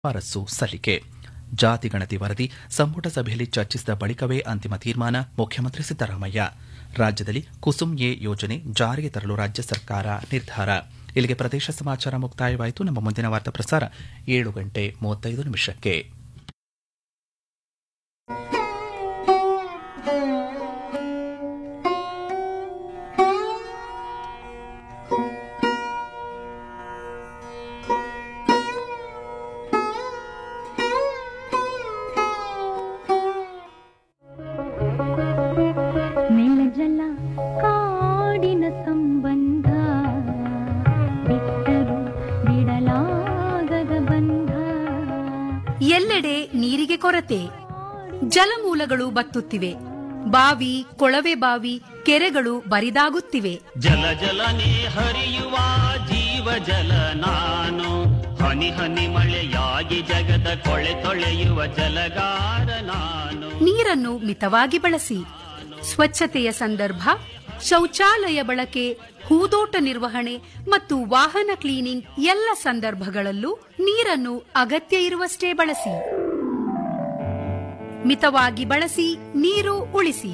ಶಿಫಾರಸು ಸಲ್ಲಿಕೆ ಜಾತಿ ಗಣತಿ ವರದಿ ಸಂಪುಟ ಸಭೆಯಲ್ಲಿ ಚರ್ಚಿಸಿದ ಬಳಿಕವೇ ಅಂತಿಮ ತೀರ್ಮಾನ ಮುಖ್ಯಮಂತ್ರಿ ಸಿದ್ದರಾಮಯ್ಯ ರಾಜ್ಯದಲ್ಲಿ ಕುಸುಮ್ ಎ ಯೋಜನೆ ಜಾರಿಗೆ ತರಲು ರಾಜ್ಯ ಸರ್ಕಾರ ನಿರ್ಧಾರ ಇಲ್ಲಿಗೆ ಪ್ರದೇಶ ಸಮಾಚಾರ ಮುಕ್ತಾಯವಾಯಿತು ನಮ್ಮ ಮುಂದಿನ ವಾರ್ತಾ ಪ್ರಸಾರ ಏಳು ಗಂಟೆ ಮೂವತ್ತೈದು ನಿಮಿಷಕ್ಕೆ ನೆಲಜಲ ಕಾಡಿನ ಸಂಬಂಧ ಬಿಟ್ಟರು ಬಿಡಲಾಗದ ಬಂಧ ಎಲ್ಲೆಡೆ ನೀರಿಗೆ ಕೊರತೆ ಜಲಮೂಲಗಳು ಬತ್ತುತ್ತಿವೆ ಬಾವಿ ಕೊಳವೆ ಬಾವಿ ಕೆರೆಗಳು ಬರಿದಾಗುತ್ತಿವೆ ಜಲ ಜಲನೆ ಹರಿಯುವ ಜೀವ ಜಲ ನಾನು ಹನಿ ಹನಿ ಮಳೆಯಾಗಿ ಜಗದ ಕೊಳೆ ತೊಳೆಯುವ ಜಲಗಾರ ನಾನು ನೀರನ್ನು ಮಿತವಾಗಿ ಬಳಸಿ ಸ್ವಚ್ಛತೆಯ ಸಂದರ್ಭ ಶೌಚಾಲಯ ಬಳಕೆ ಹೂದೋಟ ನಿರ್ವಹಣೆ ಮತ್ತು ವಾಹನ ಕ್ಲೀನಿಂಗ್ ಎಲ್ಲ ಸಂದರ್ಭಗಳಲ್ಲೂ ನೀರನ್ನು ಅಗತ್ಯ ಇರುವಷ್ಟೇ ಬಳಸಿ ಮಿತವಾಗಿ ಬಳಸಿ ನೀರು ಉಳಿಸಿ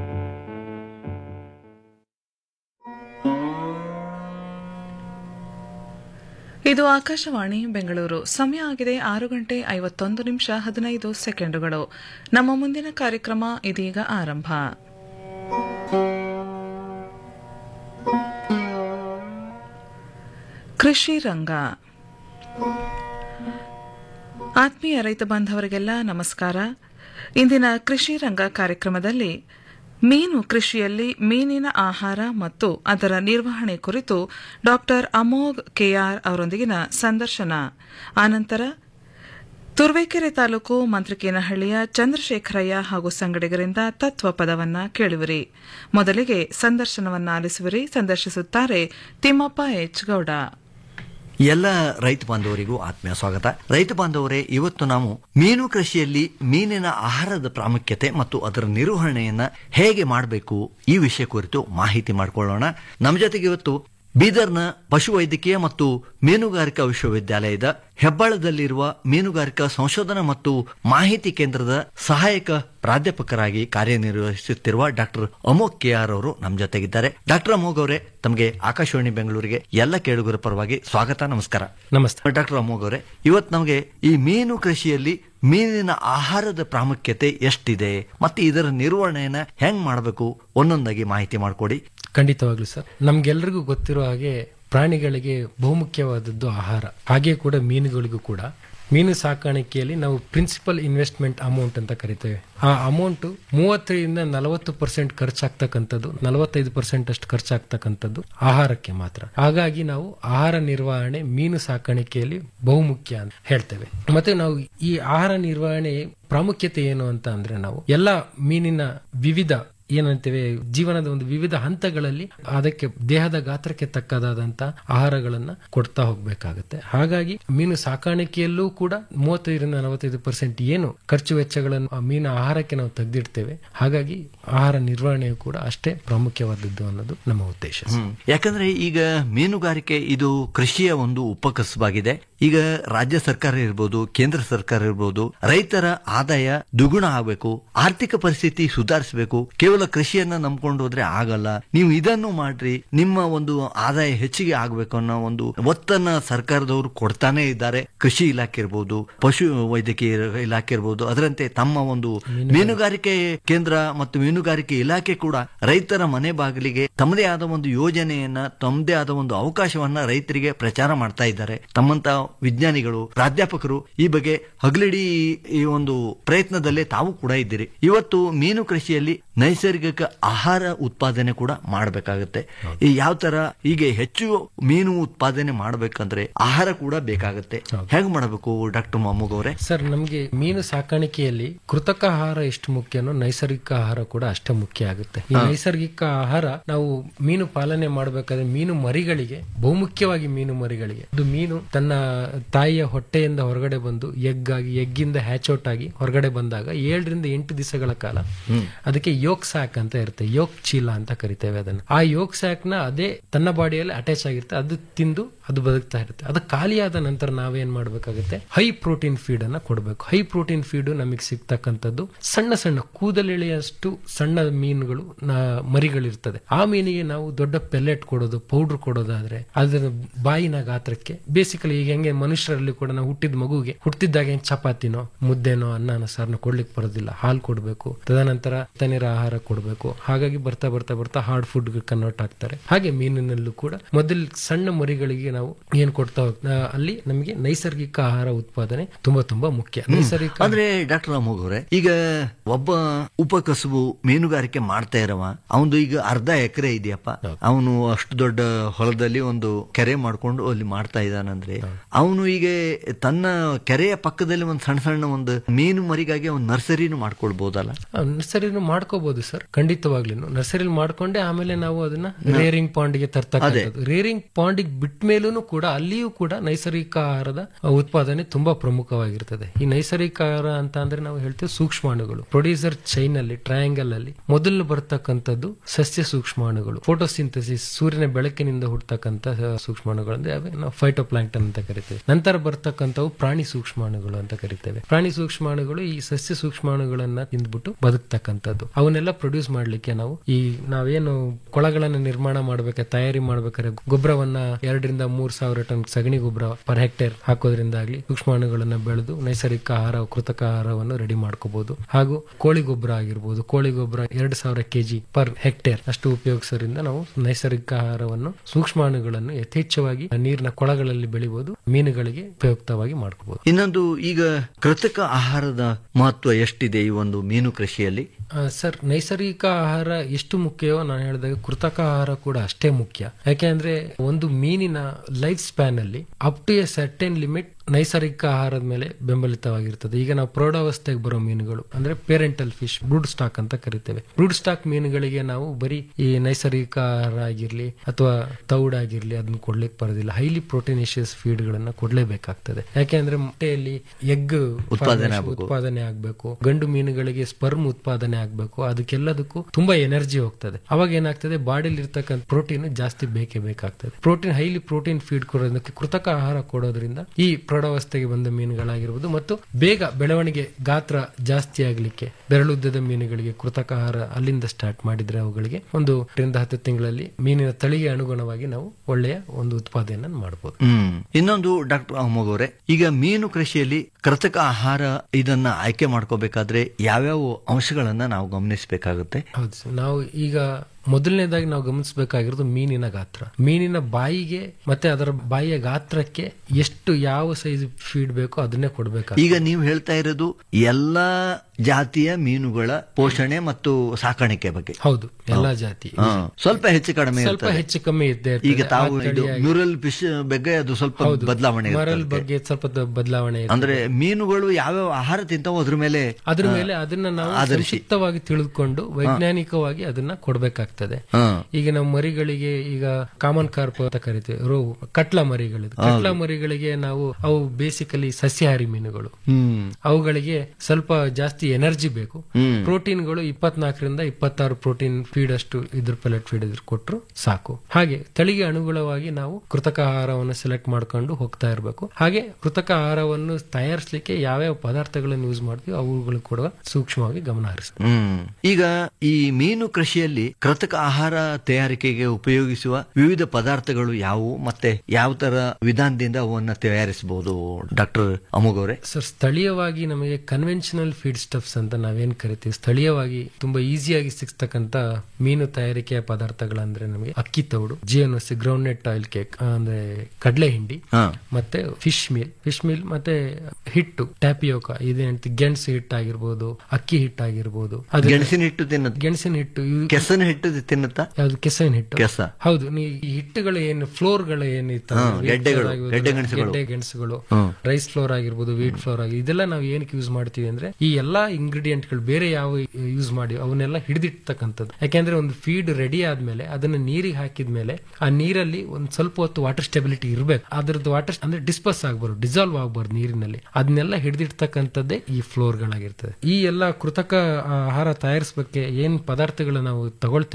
ಇದು ಆಕಾಶವಾಣಿ ಬೆಂಗಳೂರು ಸಮಯ ಆಗಿದೆ ಆರು ಗಂಟೆ ಐವತ್ತೊಂದು ನಿಮಿಷ ಹದಿನೈದು ಸೆಕೆಂಡುಗಳು ನಮ್ಮ ಮುಂದಿನ ಕಾರ್ಯಕ್ರಮ ಇದೀಗ ಆರಂಭ ಕೃಷಿ ರಂಗ ಆತ್ಮೀಯ ರೈತ ಬಾಂಧವರಿಗೆಲ್ಲ ನಮಸ್ಕಾರ ಇಂದಿನ ಕೃಷಿ ರಂಗ ಕಾರ್ಯಕ್ರಮದಲ್ಲಿ ಮೀನು ಕೃಷಿಯಲ್ಲಿ ಮೀನಿನ ಆಹಾರ ಮತ್ತು ಅದರ ನಿರ್ವಹಣೆ ಕುರಿತು ಡಾಕ್ಟರ್ ಅಮೋಘ್ ಕೆಆರ್ ಅವರೊಂದಿಗಿನ ಸಂದರ್ಶನ ಆನಂತರ ತುರುವೇಕೆರೆ ತಾಲೂಕು ಮಂತ್ರಿಕೇನಹಳ್ಳಿಯ ಚಂದ್ರಶೇಖರಯ್ಯ ಹಾಗೂ ಸಂಗಡಿಗರಿಂದ ತತ್ವ ಪದವನ್ನ ಕೇಳುವಿರಿ ಮೊದಲಿಗೆ ಸಂದರ್ಶನವನ್ನ ಆಲಿಸುವಿರಿ ಸಂದರ್ಶಿಸುತ್ತಾರೆ ತಿಮ್ಮಪ್ಪ ಎಚ್ ಗೌಡ ಎಲ್ಲ ರೈತ ಬಾಂಧವರಿಗೂ ಆತ್ಮೀಯ ಸ್ವಾಗತ ರೈತ ಬಾಂಧವರೇ ಇವತ್ತು ನಾವು ಮೀನು ಕೃಷಿಯಲ್ಲಿ ಮೀನಿನ ಆಹಾರದ ಪ್ರಾಮುಖ್ಯತೆ ಮತ್ತು ಅದರ ನಿರ್ವಹಣೆಯನ್ನ ಹೇಗೆ ಮಾಡಬೇಕು ಈ ವಿಷಯ ಕುರಿತು ಮಾಹಿತಿ ಮಾಡಿಕೊಳ್ಳೋಣ ನಮ್ಮ ಜೊತೆಗೆ ಇವತ್ತು ಬೀದರ್ನ ಪಶುವೈದ್ಯಕೀಯ ಮತ್ತು ಮೀನುಗಾರಿಕಾ ವಿಶ್ವವಿದ್ಯಾಲಯದ ಹೆಬ್ಬಾಳದಲ್ಲಿರುವ ಮೀನುಗಾರಿಕಾ ಸಂಶೋಧನಾ ಮತ್ತು ಮಾಹಿತಿ ಕೇಂದ್ರದ ಸಹಾಯಕ ಪ್ರಾಧ್ಯಾಪಕರಾಗಿ ಕಾರ್ಯನಿರ್ವಹಿಸುತ್ತಿರುವ ಡಾಕ್ಟರ್ ಅಮೋಘ್ ಕೆಆರ್ ಅವರು ನಮ್ಮ ಜೊತೆಗಿದ್ದಾರೆ ಡಾಕ್ಟರ್ ಅಮೋಘ್ ಅವರೇ ತಮಗೆ ಆಕಾಶವಾಣಿ ಬೆಂಗಳೂರಿಗೆ ಎಲ್ಲ ಕೇಳುಗರ ಪರವಾಗಿ ಸ್ವಾಗತ ನಮಸ್ಕಾರ ನಮಸ್ತೆ ಡಾಕ್ಟರ್ ಅಮೋಘ್ ಅವರೇ ಇವತ್ತು ನಮಗೆ ಈ ಮೀನು ಕೃಷಿಯಲ್ಲಿ ಮೀನಿನ ಆಹಾರದ ಪ್ರಾಮುಖ್ಯತೆ ಎಷ್ಟಿದೆ ಮತ್ತೆ ಇದರ ನಿರ್ವಹಣೆಯನ್ನ ಹೆಂಗ್ ಮಾಡಬೇಕು ಒಂದೊಂದಾಗಿ ಮಾಹಿತಿ ಮಾಡಿಕೊಡಿ ಖಂಡಿತವಾಗ್ಲೂ ಸರ್ ನಮ್ಗೆಲ್ರಿಗೂ ಗೊತ್ತಿರೋ ಹಾಗೆ ಪ್ರಾಣಿಗಳಿಗೆ ಬಹುಮುಖ್ಯವಾದದ್ದು ಆಹಾರ ಹಾಗೆ ಕೂಡ ಮೀನುಗಳಿಗೂ ಕೂಡ ಮೀನು ಸಾಕಾಣಿಕೆಯಲ್ಲಿ ನಾವು ಪ್ರಿನ್ಸಿಪಲ್ ಇನ್ವೆಸ್ಟ್ಮೆಂಟ್ ಅಮೌಂಟ್ ಅಂತ ಕರಿತೇವೆ ಆ ಅಮೌಂಟ್ ಮೂವತ್ತರಿಂದ ನಲವತ್ತು ಪರ್ಸೆಂಟ್ ಖರ್ಚಾಗ್ತಕ್ಕಂಥದ್ದು ನಲವತ್ತೈದು ಪರ್ಸೆಂಟ್ ಅಷ್ಟು ಖರ್ಚಾಗ್ತಕ್ಕಂಥದ್ದು ಆಹಾರಕ್ಕೆ ಮಾತ್ರ ಹಾಗಾಗಿ ನಾವು ಆಹಾರ ನಿರ್ವಹಣೆ ಮೀನು ಸಾಕಾಣಿಕೆಯಲ್ಲಿ ಬಹುಮುಖ್ಯ ಅಂತ ಹೇಳ್ತೇವೆ ಮತ್ತೆ ನಾವು ಈ ಆಹಾರ ನಿರ್ವಹಣೆ ಪ್ರಾಮುಖ್ಯತೆ ಏನು ಅಂತ ಅಂದ್ರೆ ನಾವು ಎಲ್ಲ ಮೀನಿನ ವಿವಿಧ ಏನಂತೇವೆ ಜೀವನದ ಒಂದು ವಿವಿಧ ಹಂತಗಳಲ್ಲಿ ಅದಕ್ಕೆ ದೇಹದ ಗಾತ್ರಕ್ಕೆ ತಕ್ಕದಾದಂತ ಆಹಾರಗಳನ್ನ ಕೊಡ್ತಾ ಹೋಗ್ಬೇಕಾಗತ್ತೆ ಹಾಗಾಗಿ ಮೀನು ಸಾಕಾಣಿಕೆಯಲ್ಲೂ ಕೂಡ ಮೂವತ್ತೈದರಿಂದ ನಲವತ್ತೈದು ಪರ್ಸೆಂಟ್ ಏನು ಖರ್ಚು ವೆಚ್ಚಗಳನ್ನು ಆ ಮೀನು ಆಹಾರಕ್ಕೆ ನಾವು ತೆಗೆದಿಡ್ತೇವೆ ಹಾಗಾಗಿ ಆಹಾರ ನಿರ್ವಹಣೆಯು ಕೂಡ ಅಷ್ಟೇ ಪ್ರಾಮುಖ್ಯವಾದದ್ದು ಅನ್ನೋದು ನಮ್ಮ ಉದ್ದೇಶ ಹ್ಮ್. ಯಾಕಂದ್ರೆ ಈಗ ಮೀನುಗಾರಿಕೆ ಇದು ಕೃಷಿಯ ಒಂದು ಉಪಕಸಬಾಗಿದೆ ಈಗ ರಾಜ್ಯ ಸರ್ಕಾರ ಇರ್ಬೋದು ಕೇಂದ್ರ ಸರ್ಕಾರ ಇರ್ಬೋದು ರೈತರ ಆದಾಯ ದ್ವಿಗುಣ ಆಗಬೇಕು ಆರ್ಥಿಕ ಪರಿಸ್ಥಿತಿ ಸುಧಾರಿಸಬೇಕು ಕೇವಲ ಕೃಷಿಯನ್ನ ನಂಬ್ಕೊಂಡು ಹೋದ್ರೆ ಆಗಲ್ಲ ನೀವು ಇದನ್ನು ಮಾಡ್ರಿ ನಿಮ್ಮ ಒಂದು ಆದಾಯ ಹೆಚ್ಚಿಗೆ ಆಗ್ಬೇಕು ಅನ್ನೋ ಒಂದು ಒತ್ತನ್ನ ಸರ್ಕಾರದವರು ಕೊಡ್ತಾನೆ ಇದ್ದಾರೆ ಕೃಷಿ ಇಲಾಖೆ ಇರ್ಬೋದು ಪಶು ವೈದ್ಯಕೀಯ ಇಲಾಖೆ ಇರ್ಬೋದು ಅದರಂತೆ ತಮ್ಮ ಒಂದು ಮೀನುಗಾರಿಕೆ ಕೇಂದ್ರ ಮತ್ತು ಮೀನುಗಾರಿಕೆ ಇಲಾಖೆ ಕೂಡ ರೈತರ ಮನೆ ಬಾಗಿಲಿಗೆ ತಮ್ಮದೇ ಆದ ಒಂದು ಯೋಜನೆಯನ್ನ ತಮ್ಮದೇ ಆದ ಒಂದು ಅವಕಾಶವನ್ನ ರೈತರಿಗೆ ಪ್ರಚಾರ ಮಾಡ್ತಾ ಇದ್ದಾರೆ ತಮ್ಮಂತ ವಿಜ್ಞಾನಿಗಳು ಪ್ರಾಧ್ಯಾಪಕರು ಈ ಬಗ್ಗೆ ಹಗಲಿಡೀ ಈ ಒಂದು ಪ್ರಯತ್ನದಲ್ಲೇ ತಾವು ಕೂಡ ಇದ್ದೀರಿ ಇವತ್ತು ಮೀನು ಕೃಷಿಯಲ್ಲಿ ನೈಸರ್ಗಿಕ ಆಹಾರ ಉತ್ಪಾದನೆ ಕೂಡ ಮಾಡಬೇಕಾಗುತ್ತೆ ಈ ಯಾವ ತರ ಈಗ ಹೆಚ್ಚು ಮೀನು ಉತ್ಪಾದನೆ ಮಾಡಬೇಕಂದ್ರೆ ಆಹಾರ ಕೂಡ ಬೇಕಾಗುತ್ತೆ ಹೇಗೆ ಮಾಡಬೇಕು ಡಾಕ್ಟರ್ ಮೊಹಮ್ಮದ್ ಅವರೇ ಸರ್ ನಮಗೆ ಮೀನು ಸಾಕಾಣಿಕೆಯಲ್ಲಿ ಕೃತಕ ಆಹಾರ ಎಷ್ಟು ಮುಖ್ಯನೋ ನೈಸರ್ಗಿಕ ಆಹಾರ ಕೂಡ ಅಷ್ಟೇ ಮುಖ್ಯ ಆಗುತ್ತೆ ಈ ನೈಸರ್ಗಿಕ ಆಹಾರ ನಾವು ಮೀನು ಪಾಲನೆ ಮಾಡಬೇಕಾದ್ರೆ ಮೀನು ಮರಿಗಳಿಗೆ ಬಹುಮುಖ್ಯವಾಗಿ ಮೀನು ಮರಿಗಳಿಗೆ ಅದು ಮೀನು ತನ್ನ ತಾಯಿಯ ಹೊಟ್ಟೆಯಿಂದ ಹೊರಗಡೆ ಬಂದು ಎಗ್ ಆಗಿ ಎಗ್ಗಿಂದ ಹ್ಯಾಚ್ ಔಟ್ ಆಗಿ ಹೊರಗಡೆ ಬಂದಾಗ ಏಳರಿಂದ ಎಂಟು ದಿವಸಗಳ ಕಾಲ ಅದಕ್ಕೆ ಯೋಗ್ ಸ್ಯಾಕ್ ಅಂತ ಇರುತ್ತೆ ಯೋಗ್ ಚೀಲ ಅಂತ ಕರಿತೇವೆ ಅದನ್ನ ಆ ಯೋಗ್ ಸ್ಯಾಕ್ ನ ಅದೇ ತನ್ನ ಬಾಡಿಯಲ್ಲಿ ಅಟ್ಯಾಚ್ ಆಗಿರುತ್ತೆ ಅದು ತಿಂದು ಅದು ಬದುಕ್ತಾ ಇರುತ್ತೆ ಅದು ಖಾಲಿಯಾದ ನಂತರ ನಾವೇನ್ ಮಾಡ್ಬೇಕಾಗುತ್ತೆ ಹೈ ಪ್ರೋಟೀನ್ ಫೀಡ್ ಅನ್ನ ಕೊಡಬೇಕು ಹೈ ಪ್ರೋಟೀನ್ ಫೀಡ್ ನಮಗೆ ಸಿಗ್ತಕ್ಕಂಥದ್ದು ಸಣ್ಣ ಸಣ್ಣ ಕೂದಲೆಳೆಯಷ್ಟು ಸಣ್ಣ ಮೀನುಗಳು ನ- ಮರಿಗಳಿರ್ತದೆ ಆ ಮೀನಿಗೆ ನಾವು ದೊಡ್ಡ ಪೆಲೆಟ್ ಕೊಡೋದು ಪೌಡರ್ ಕೊಡೋದಾದ್ರೆ ಅದರ ಬಾಯಿನ ಗಾತ್ರಕ್ಕೆ ಬೇಸಿಕಲಿ ಈಗ ಹೆಂಗೆ ಮನುಷ್ಯರಲ್ಲಿ ಕೂಡ ನಾವು ಹುಟ್ಟಿದ ಮಗುಗೆ ಹುಟ್ಟಿದ್ದಾಗ ಏನ್ ಚಪಾತಿನೋ ಮುದ್ದೆನೋ ಅನ್ನನ ಸಾರನ್ನ ಕೊಡ್ಲಿಕ್ಕೆ ಬರೋದಿಲ್ಲ ಹಾಲು ಕೊಡಬೇಕು ತದನಂತರ ತಣ್ಣೀರ ಆಹಾರ ಕೊಡಬೇಕು ಹಾಗಾಗಿ ಬರ್ತಾ ಬರ್ತಾ ಬರ್ತಾ ಹಾರ್ಡ್ ಫುಡ್ ಕನ್ವರ್ಟ್ ಆಗ್ತಾರೆ ಹಾಗೆ ಮೀನಿನಲ್ಲೂ ಕೂಡ ಮೊದಲು ಸಣ್ಣ ಮರಿಗಳಿಗೆ ನಾವು ಏನ್ ಕೊಡ್ತಾ ಹೋಗ್- ಆ, ಅಲ್ಲಿ ನಮಗೆ ನೈಸರ್ಗಿಕ ಆಹಾರ ಉತ್ಪಾದನೆ ತುಂಬಾ ತುಂಬಾ ಮುಖ್ಯ ನೈಸರ್ಗಿಕ ಅಂದ್ರೆ ಡಾಕ್ಟರ್ ಅಮೋಘ್ ಅವರೇ ಈಗ ಒಬ್ಬ ಉಪಕಸುಬು ಮೀನುಗಾರಿಕೆ ಮಾಡ್ತಾ ಇರವ ಅವನು ಈಗ ಅರ್ಧ ಎಕರೆ ಇದೆಯಪ್ಪ ಅವನು ಅಷ್ಟು ದೊಡ್ಡ ಹೊಲದಲ್ಲಿ ಒಂದು ಕೆರೆ ಮಾಡ್ಕೊಂಡು ಅಲ್ಲಿ ಮಾಡ್ತಾ ಇದ್ದಾನಂದ್ರೆ ಅವನು ಈಗ ತನ್ನ ಕೆರೆಯ ಪಕ್ಕದಲ್ಲಿ ಒಂದು ಸಣ್ಣ ಸಣ್ಣ ಒಂದು ಮೀನು ಮರಿಗಾಗಿ ಒಂದು ನರ್ಸರಿನೂ ಮಾಡ್ಕೊಳ್ಬಹುದಲ್ಲ ನರ್ಸರಿನು ಮಾಡ್ಕೋಬಹುದು ಸರ್ ಖಂಡಿತವಾಗ್ಲೂ ನರ್ಸರಿಲಿ ಮಾಡ್ಕೊಂಡೆ ಆಮೇಲೆ ನಾವು ಅದನ್ನ ರೇರಿಂಗ್ ಪಾಂಡ್ ಗೆ ತರ್ತಕ್ಕಂಥದ್ದು ರೇರಿಂಗ್ ಪಾಂಡ್ ಬಿಟ್ಟ ಮೇಲೂ ಕೂಡ ಅಲ್ಲಿಯೂ ಕೂಡ ನೈಸರ್ಗಿಕ ಆಹಾರದ ಉತ್ಪಾದನೆ ತುಂಬಾ ಪ್ರಮುಖವಾಗಿರ್ತದೆ ಈ ನೈಸರ್ಗಿಕ ಆಹಾರ ಅಂತ ಅಂದ್ರೆ ನಾವು ಹೇಳ್ತೇವೆ ಸೂಕ್ಷ್ಮಾಣುಗಳು ಪ್ರೊಡ್ಯೂಸರ್ ಚೈನ್ ಅಲ್ಲಿ ಟ್ರಯಾಂಗಲ್ ಅಲ್ಲಿ ಮೊದಲು ಬರ್ತಕ್ಕಂಥದ್ದು ಸಸ್ಯ ಸೂಕ್ಷ್ಮಾಣುಗಳು ಫೋಟೋಸಿಂಥಸಿಸ್ ಸೂರ್ಯನ ಬೆಳಕಿನಿಂದ ಹುಟ್ಟತಕ್ಕಂಥ ಸೂಕ್ಷ್ಮಾಣುಗಳು ಅಂದ್ರೆ ಅವೇ ನಾವು ಫೈಟೋಪ್ಲಾಂಕ್ಟನ್ ಅಂತ ಕರಿತೇವೆ ನಂತರ ಬರ್ತಕ್ಕಂಥವು ಪ್ರಾಣಿ ಸೂಕ್ಷ್ಮಾಣುಗಳು ಅಂತ ಕರಿತೇವೆ ಪ್ರಾಣಿ ಸೂಕ್ಷ್ಮಾಣುಗಳು ಈ ಸಸ್ಯ ಸೂಕ್ಷ್ಮಾಣುಗಳನ್ನ ತಿಂದ್ಬಿಟ್ಟು ಬದುಕ್ತಕ್ಕಂಥದ್ದು ಅವನ್ನೆಲ್ಲ ಪ್ರೊಡ್ಯೂಸ್ ಮಾಡ್ಲಿಕ್ಕೆ ನಾವು ಈ ನಾವೇನು ಕೊಳಗಳನ್ನ ನಿರ್ಮಾಣ ಮಾಡ್ಬೇಕಾದ್ರೆ ತಯಾರಿ ಮಾಡ್ಬೇಕಾದ್ರೆ ಗೊಬ್ಬರವನ್ನ ಎರಡರಿಂದ ಮೂರ್ ಸಾವಿರ ಟನ್ ಸಗಣಿ ಗೊಬ್ಬರ ಪರ್ ಹೆಕ್ಟೇರ್ ಹಾಕೋದ್ರಿಂದಾಗ್ಲಿ ಸೂಕ್ಷ್ಮಾಣುಗಳನ್ನ ಬೆಳೆದು ನೈಸರ್ಗಿಕ ಆಹಾರ ಕೃತಕ ಆಹಾರವನ್ನು ರೆಡಿ ಮಾಡ್ಕೋಬಹುದು ಹಾಗೂ ಕೋಳಿ ಗೊಬ್ಬರ ಆಗಿರ್ಬೋದು ಕೋಳಿ ಗೊಬ್ಬರ ಎರಡು ಸಾವಿರ ಕೆಜಿ ಪರ್ ಹೆಕ್ಟೇರ್ ಅಷ್ಟು ಉಪಯೋಗಿಸೋದ್ರಿಂದ ನಾವು ನೈಸರ್ಗಿಕ ಆಹಾರವನ್ನು ಸೂಕ್ಷ್ಮಾಣುಗಳನ್ನು ಯಥೇಚ್ಛವಾಗಿ ನೀರಿನ ಕೊಳಗಳಲ್ಲಿ ಬೆಳಿಬಹುದು ಮೀನುಗಳಿಗೆ ಉಪಯುಕ್ತವಾಗಿ ಮಾಡ್ಕೋಬಹುದು ಇನ್ನೊಂದು ಈಗ ಕೃತಕ ಆಹಾರದ ಮಹತ್ವ ಎಷ್ಟಿದೆ ಈ ಒಂದು ಮೀನು ಕೃಷಿಯಲ್ಲಿ ಆ, ಸರ್ ನೈಸರ್ಗಿಕ ಆಹಾರ ಎಷ್ಟು ಮುಖ್ಯವೋ ನಾನು ಹೇಳಿದಾಗ ಕೃತಕ ಆಹಾರ ಕೂಡ ಅಷ್ಟೇ ಮುಖ್ಯ ಯಾಕೆಂದ್ರೆ ಒಂದು ಮೀನಿನ ಲೈಫ್ ಸ್ಪ್ಯಾನ್ ಅಲ್ಲಿ up to a certain limit ನೈಸರ್ಗಿಕ ಆಹಾರದ ಮೇಲೆ ಬೆಂಬಲಿತವಾಗಿರ್ತದೆ ಈಗ ನಾವು ಪ್ರೌಢಾವಸ್ಥೆಗೆ ಬರೋ ಮೀನುಗಳು ಅಂದ್ರೆ ಪೇರೆಂಟಲ್ ಫಿಶ್ ಬ್ರೂಡ್ ಸ್ಟಾಕ್ ಅಂತ ಕರಿತೇವೆ ಬ್ರೂಡ್ ಸ್ಟಾಕ್ ಮೀನುಗಳಿಗೆ ನಾವು ಬರೀ ಈ ನೈಸರ್ಗಿಕ ಆಹಾರ ಆಗಿರ್ಲಿ ಅಥವಾ ತೌಡ್ ಆಗಿರ್ಲಿ ಅದನ್ನ ಕೊಡ್ಲಿಕ್ಕೆ ಬರೋದಿಲ್ಲ ಹೈಲಿ ಪ್ರೋಟೀನಿಷಿಯಸ್ ಫೀಡ್ ಗಳನ್ನ ಕೊಡ್ಲೇಬೇಕಾಗ್ತದೆ ಯಾಕೆಂದ್ರೆ ಮೊಟ್ಟೆಯಲ್ಲಿ ಎಗ್ ಉತ್ಪಾದನೆ ಆಗ್ಬೇಕು. ಉತ್ಪಾದನೆ ಆಗ್ಬೇಕು ಗಂಡು ಮೀನುಗಳಿಗೆ ಸ್ಪರ್ಮ್ ಉತ್ಪಾದನೆ ಆಗ್ಬೇಕು ಅದಕ್ಕೆಲ್ಲದಕ್ಕೂ ತುಂಬಾ ಎನರ್ಜಿ ಹೋಗ್ತದೆ ಅವಾಗ ಏನಾಗ್ತದೆ ಬಾಡಿಲಿ ಇರ್ತಕ್ಕಂಥ ಪ್ರೋಟೀನ್ ಜಾಸ್ತಿ ಬೇಕೇ ಬೇಕಾಗ್ತದೆ ಪ್ರೋಟೀನ್ ಹೈಲಿ ಪ್ರೋಟೀನ್ ಫೀಡ್ ಕೊಡೋದಕ್ಕೆ ಕೃತಕ ಆಹಾರ ಕೊಡೋದ್ರಿಂದ ಈ ಪ್ರೌಢಾವಸ್ಥೆಗೆ ಬಂದ ಮೀನುಗಳಾಗಿರ್ಬೋದು ಮತ್ತು ಬೇಗ ಬೆಳವಣಿಗೆ ಗಾತ್ರ ಜಾಸ್ತಿ ಆಗ್ಲಿಕ್ಕೆ ಬೆರಳುದ್ದದ ಮೀನುಗಳಿಗೆ ಕೃತಕ ಆಹಾರ ಅಲ್ಲಿಂದ ಸ್ಟಾರ್ಟ್ ಮಾಡಿದ್ರೆ ಅವುಗಳಿಗೆ ಒಂದು ರಿಂದ ಹತ್ತು ತಿಂಗಳಲ್ಲಿ ಮೀನಿನ ತಳಿಗೆ ಅನುಗುಣವಾಗಿ ನಾವು ಒಳ್ಳೆಯ ಒಂದು ಉತ್ಪಾದನೆಯನ್ನು ಮಾಡಬಹುದು ಹ್ಮ್ ಇನ್ನೊಂದು ಡಾಕ್ಟರ್ ಅಮೋಘ್ ಅವರೇ ಈಗ ಮೀನು ಕೃಷಿಯಲ್ಲಿ ಕೃತಕ ಆಹಾರ ಇದನ್ನ ಆಯ್ಕೆ ಮಾಡ್ಕೋಬೇಕಾದ್ರೆ ಯಾವ್ಯಾವ ಅಂಶಗಳನ್ನ ನಾವು ಗಮನಿಸಬೇಕಾಗುತ್ತೆ ಹೌದು ಸರ್. ನಾವು ಈಗ ಮೊದಲನೇದಾಗಿ ನಾವು ಗಮನಿಸಬೇಕಾಗಿರೋದು ಮೀನಿನ ಗಾತ್ರ ಮೀನಿನ ಬಾಯಿಗೆ ಮತ್ತೆ ಅದರ ಬಾಯಿಯ ಗಾತ್ರಕ್ಕೆ ಎಷ್ಟು ಯಾವ ಸೈಜ್ ಫೀಡ್ ಬೇಕೋ ಅದನ್ನೇ ಕೊಡ್ಬೇಕು ಈಗ ನೀವು ಹೇಳ್ತಾ ಇರೋದು ಎಲ್ಲಾ ಜಾತಿಯ ಮೀನುಗಳ ಪೋಷಣೆ ಮತ್ತು ಸಾಕಾಣಿಕೆ ಬಗ್ಗೆ ಹೌದು ಎಲ್ಲಾ ಜಾತಿ ಹಾ, ಸ್ವಲ್ಪ ಹೆಚ್ಚು ಕಡಿಮೆ ಸ್ವಲ್ಪ ಇರ್ತದೆ. ಹೆಚ್ಚು ಕಮ್ಮಿ ಇದ್ದೇ ಇರ್ತದೆ. ಈಗ ತಾವು ಆ ಇದು ತಳಿಯಾಗಿ- ಮ್ಯೂರಲ್ ಫಿಶ್ ಬಗ್ಗೆ ಅದು ಸ್ವಲ್ಪ ಹೌದು. ಬದಲಾವಣೆ ಮರಲ್ ಇರ್ತದೆ. ಬಗ್ಗೆ ಸ್ವಲ್ಪ ದ- ಬದಲಾವಣೆ ಇರ್ತದೆ. ಅಂದ್ರೆ ಮೀನುಗಳು ಯಾವ್ಯಾವ ಆಹಾರ ತಿಂತಾವೋ ಅದ್ರ ಮೇಲೆ ಅದ್ರ ಆ, ಮೇಲೆ ಅದನ್ನ ನಾವು ಆಧರಿಸಿ. ಸಂಕ್ಷಿಪ್ತವಾಗಿ ತಿಳಿದುಕೊಂಡು ವೈಜ್ಞಾನಿಕವಾಗಿ ಅದನ್ನ ಕೊಡ್ಬೇಕಾಗ್ತದೆ ಹಾ. ಈಗ ನಾವು ಮರಿಗಳಿಗೆ ಈಗ ಕಾಮನ್ ಕಾರ್ಪ್ ಅಂತ ಕರಿತೀವಿ ರೋವು ಕಟ್ಲ ಮರಿಗಳಿದು ಕಟ್ಲ ಮರಿಗಳಿಗೆ ನಾವು ಅವು ಬೇಸಿಕಲಿ ಸಸ್ಯಾಹಾರಿ ಮೀನುಗಳು ಹ್ಮ್ ಅವುಗಳಿಗೆ ಸ್ವಲ್ಪ ಜಾಸ್ತಿ ಎನರ್ಜಿ ಬೇಕು ಹ್ಮ್. ಪ್ರೋಟೀನ್ಗಳು ಇಪ್ಪತ್ನಾಲ್ಕರಿಂದ ಇಪ್ಪತ್ತಾರು ಪ್ರೋಟೀನ್ ಫೀಡ್ ಅಷ್ಟು ಇದ್ರ ಪೆಲೆಟ್ ಫೀಡ್ ಇದ್ರ ಕೊಟ್ರು ಸಾಕು ಹಾಗೆ ತಳಿಗೆ ಅನುಗುಣವಾಗಿ ನಾವು ಕೃತಕ ಆಹಾರವನ್ನು ಸೆಲೆಕ್ಟ್ ಮಾಡ್ಕೊಂಡು ಹೋಗ್ತಾ ಇರಬೇಕು ಹಾಗೆ ಕೃತಕ ಆಹಾರವನ್ನು ತಯಾರಿಸಲಿಕ್ಕೆ ಯಾವ್ಯಾವ ಪದಾರ್ಥಗಳನ್ನು ಯೂಸ್ ಮಾಡ್ತೀವಿ ಅವುಗಳು ಕೂಡ ಸೂಕ್ಷ್ಮವಾಗಿ ಗಮನ ಹರಿಸ್ಬೇಕು ಹ್ಮ್ ಈಗ ಈ ಮೀನು ಕೃಷಿಯಲ್ಲಿ ಕೃತಕ ಆಹಾರ ತಯಾರಿಕೆಗೆ ಉಪಯೋಗಿಸುವ ವಿವಿಧ ಪದಾರ್ಥಗಳು ಯಾವುವು ಮತ್ತೆ ಯಾವ ತರ ವಿಧಾನದಿಂದ ಅವನ್ನ ತಯಾರಿಸಬಹುದು ಡಾಕ್ಟರ್ ಅಮೋಘ್ ಅವರೇ ಸರ್ ಸ್ಥಳೀಯವಾಗಿ ನಮಗೆ ಕನ್ವೆನ್ಷನಲ್ ಫೀಡ್ ಸ್ಟಫ್ಸ್ ಅಂತ ನಾವೇನ್ ಕರಿತೀವಿ ಸ್ಥಳೀಯವಾಗಿ ತುಂಬಾ ಈಸಿಯಾಗಿ ಸಿಗ್ತಕ್ಕಂತ ಮೀನು ತಯಾರಿಕೆಯ ಪದಾರ್ಥಗಳಂದ್ರೆ ನಮಗೆ ಅಕ್ಕಿ ತೌಡು GNS groundnut oil cake ಅಂದ್ರೆ ಕಡಲೆ ಹಿಂಡಿ ಹಾ. ಮತ್ತೆ ಫಿಶ್ ಮೀಲ್ ಫಿಶ್ ಮೀಲ್ ಮತ್ತೆ ಹಿಟ್ಟು ಟ್ಯಾಪಿಯೋಕ ಇದೇನ್ ಗೆಣಸು ಹಿಟ್ಟು ಆಗಿರ್ಬೋದು ಅಕ್ಕಿ ಹಿಟ್ಟು ಆಗಿರ್ಬೋದು ಅದು ಗೆಣಸಿನ ಹಿಟ್ಟು ತಿನ್ನುತ್ತೆ ಗೆಣಸಿನ ಹಿಟ್ಟು ಇವು- ಕೆಸನ ಹಿಟ್ಟು ತಿನ್ನುತ್ತಾ ಯಾವ್ದು ಕೆಸವಿನ ಹಿಟ್ಟು ಕೆಸ ಹೌದು ನೀ ಈ ಹಿಟ್ಟುಗಳು ಏನು ಫ್ಲೋರ್ ಗಳು ಏನು ಹಾ, ಗೆಡ್ಡೆಗಳು, ಗೆಡ್ಡೆ ಗೆಣಸುಗಳು. ಗೆಡ್ಡೆ ಗೆಣಸುಗಳು ಹ್ಮ್. ರೈಸ್ ಫ್ಲೋರ್ ಆಗಿರ್ಬೋದು ವೀಟ್ ಫ್ಲೋರ್ ಆಗಿ ಇದೆಲ್ಲ ನಾವು ಏನಕ್ಕೆ ಯೂಸ್ ಮಾಡ್ತೀವಿ ಅಂದ್ರೆ ಈ ಎಲ್ಲಾ ಇಂಗ್ರೀಡಿಯೆಂಟ್ ಗಳು ಬೇರೆ ಯಾವ ಯೂಸ್ ಮಾಡಿ ಅವನ್ನೆಲ್ಲ ಹಿಡಿದಿರ್ತಕ್ಕಂಥದ್ದು ಯಾಕೆಂದ್ರೆ ಒಂದು ಫೀಡ್ ರೆಡಿ ಆದ್ಮೇಲೆ ಅದನ್ನ ನೀರಿಗೆ ಹಾಕಿದ್ಮೇಲೆ ಆ ನೀರಲ್ಲಿ ಒಂದ್ ಸ್ವಲ್ಪ ಹೊತ್ತು ವಾಟರ್ ಸ್ಟೆಬಿಲಿಟಿ ಇರಬೇಕು ಅದ್ರದ್ದು ವಾಟರ್ ಅಂದ್ರೆ ಡಿಸ್ಪರ್ಸ್ ಆಗ್ಬಾರ್ದು ಡಿಸಾಲ್ವ್ ಆಗ್ಬಾರ್ದು ನೀರಿನಲ್ಲಿ ಅದನ್ನೆಲ್ಲ ಹಿಡಿದಿರ್ತಕ್ಕಂಥದ್ದೇ ಈ ಫ್ಲೋರ್ ಗಳಾಗಿರ್ತದೆ ಈ ಎಲ್ಲ ಕೃತಕ ಆಹಾರ ತಯಾರಿಸಬೇಕು ಏನ್ ಪದಾರ್ಥಗಳು ನಾವು ತಗೊಳ್ತೇವೆ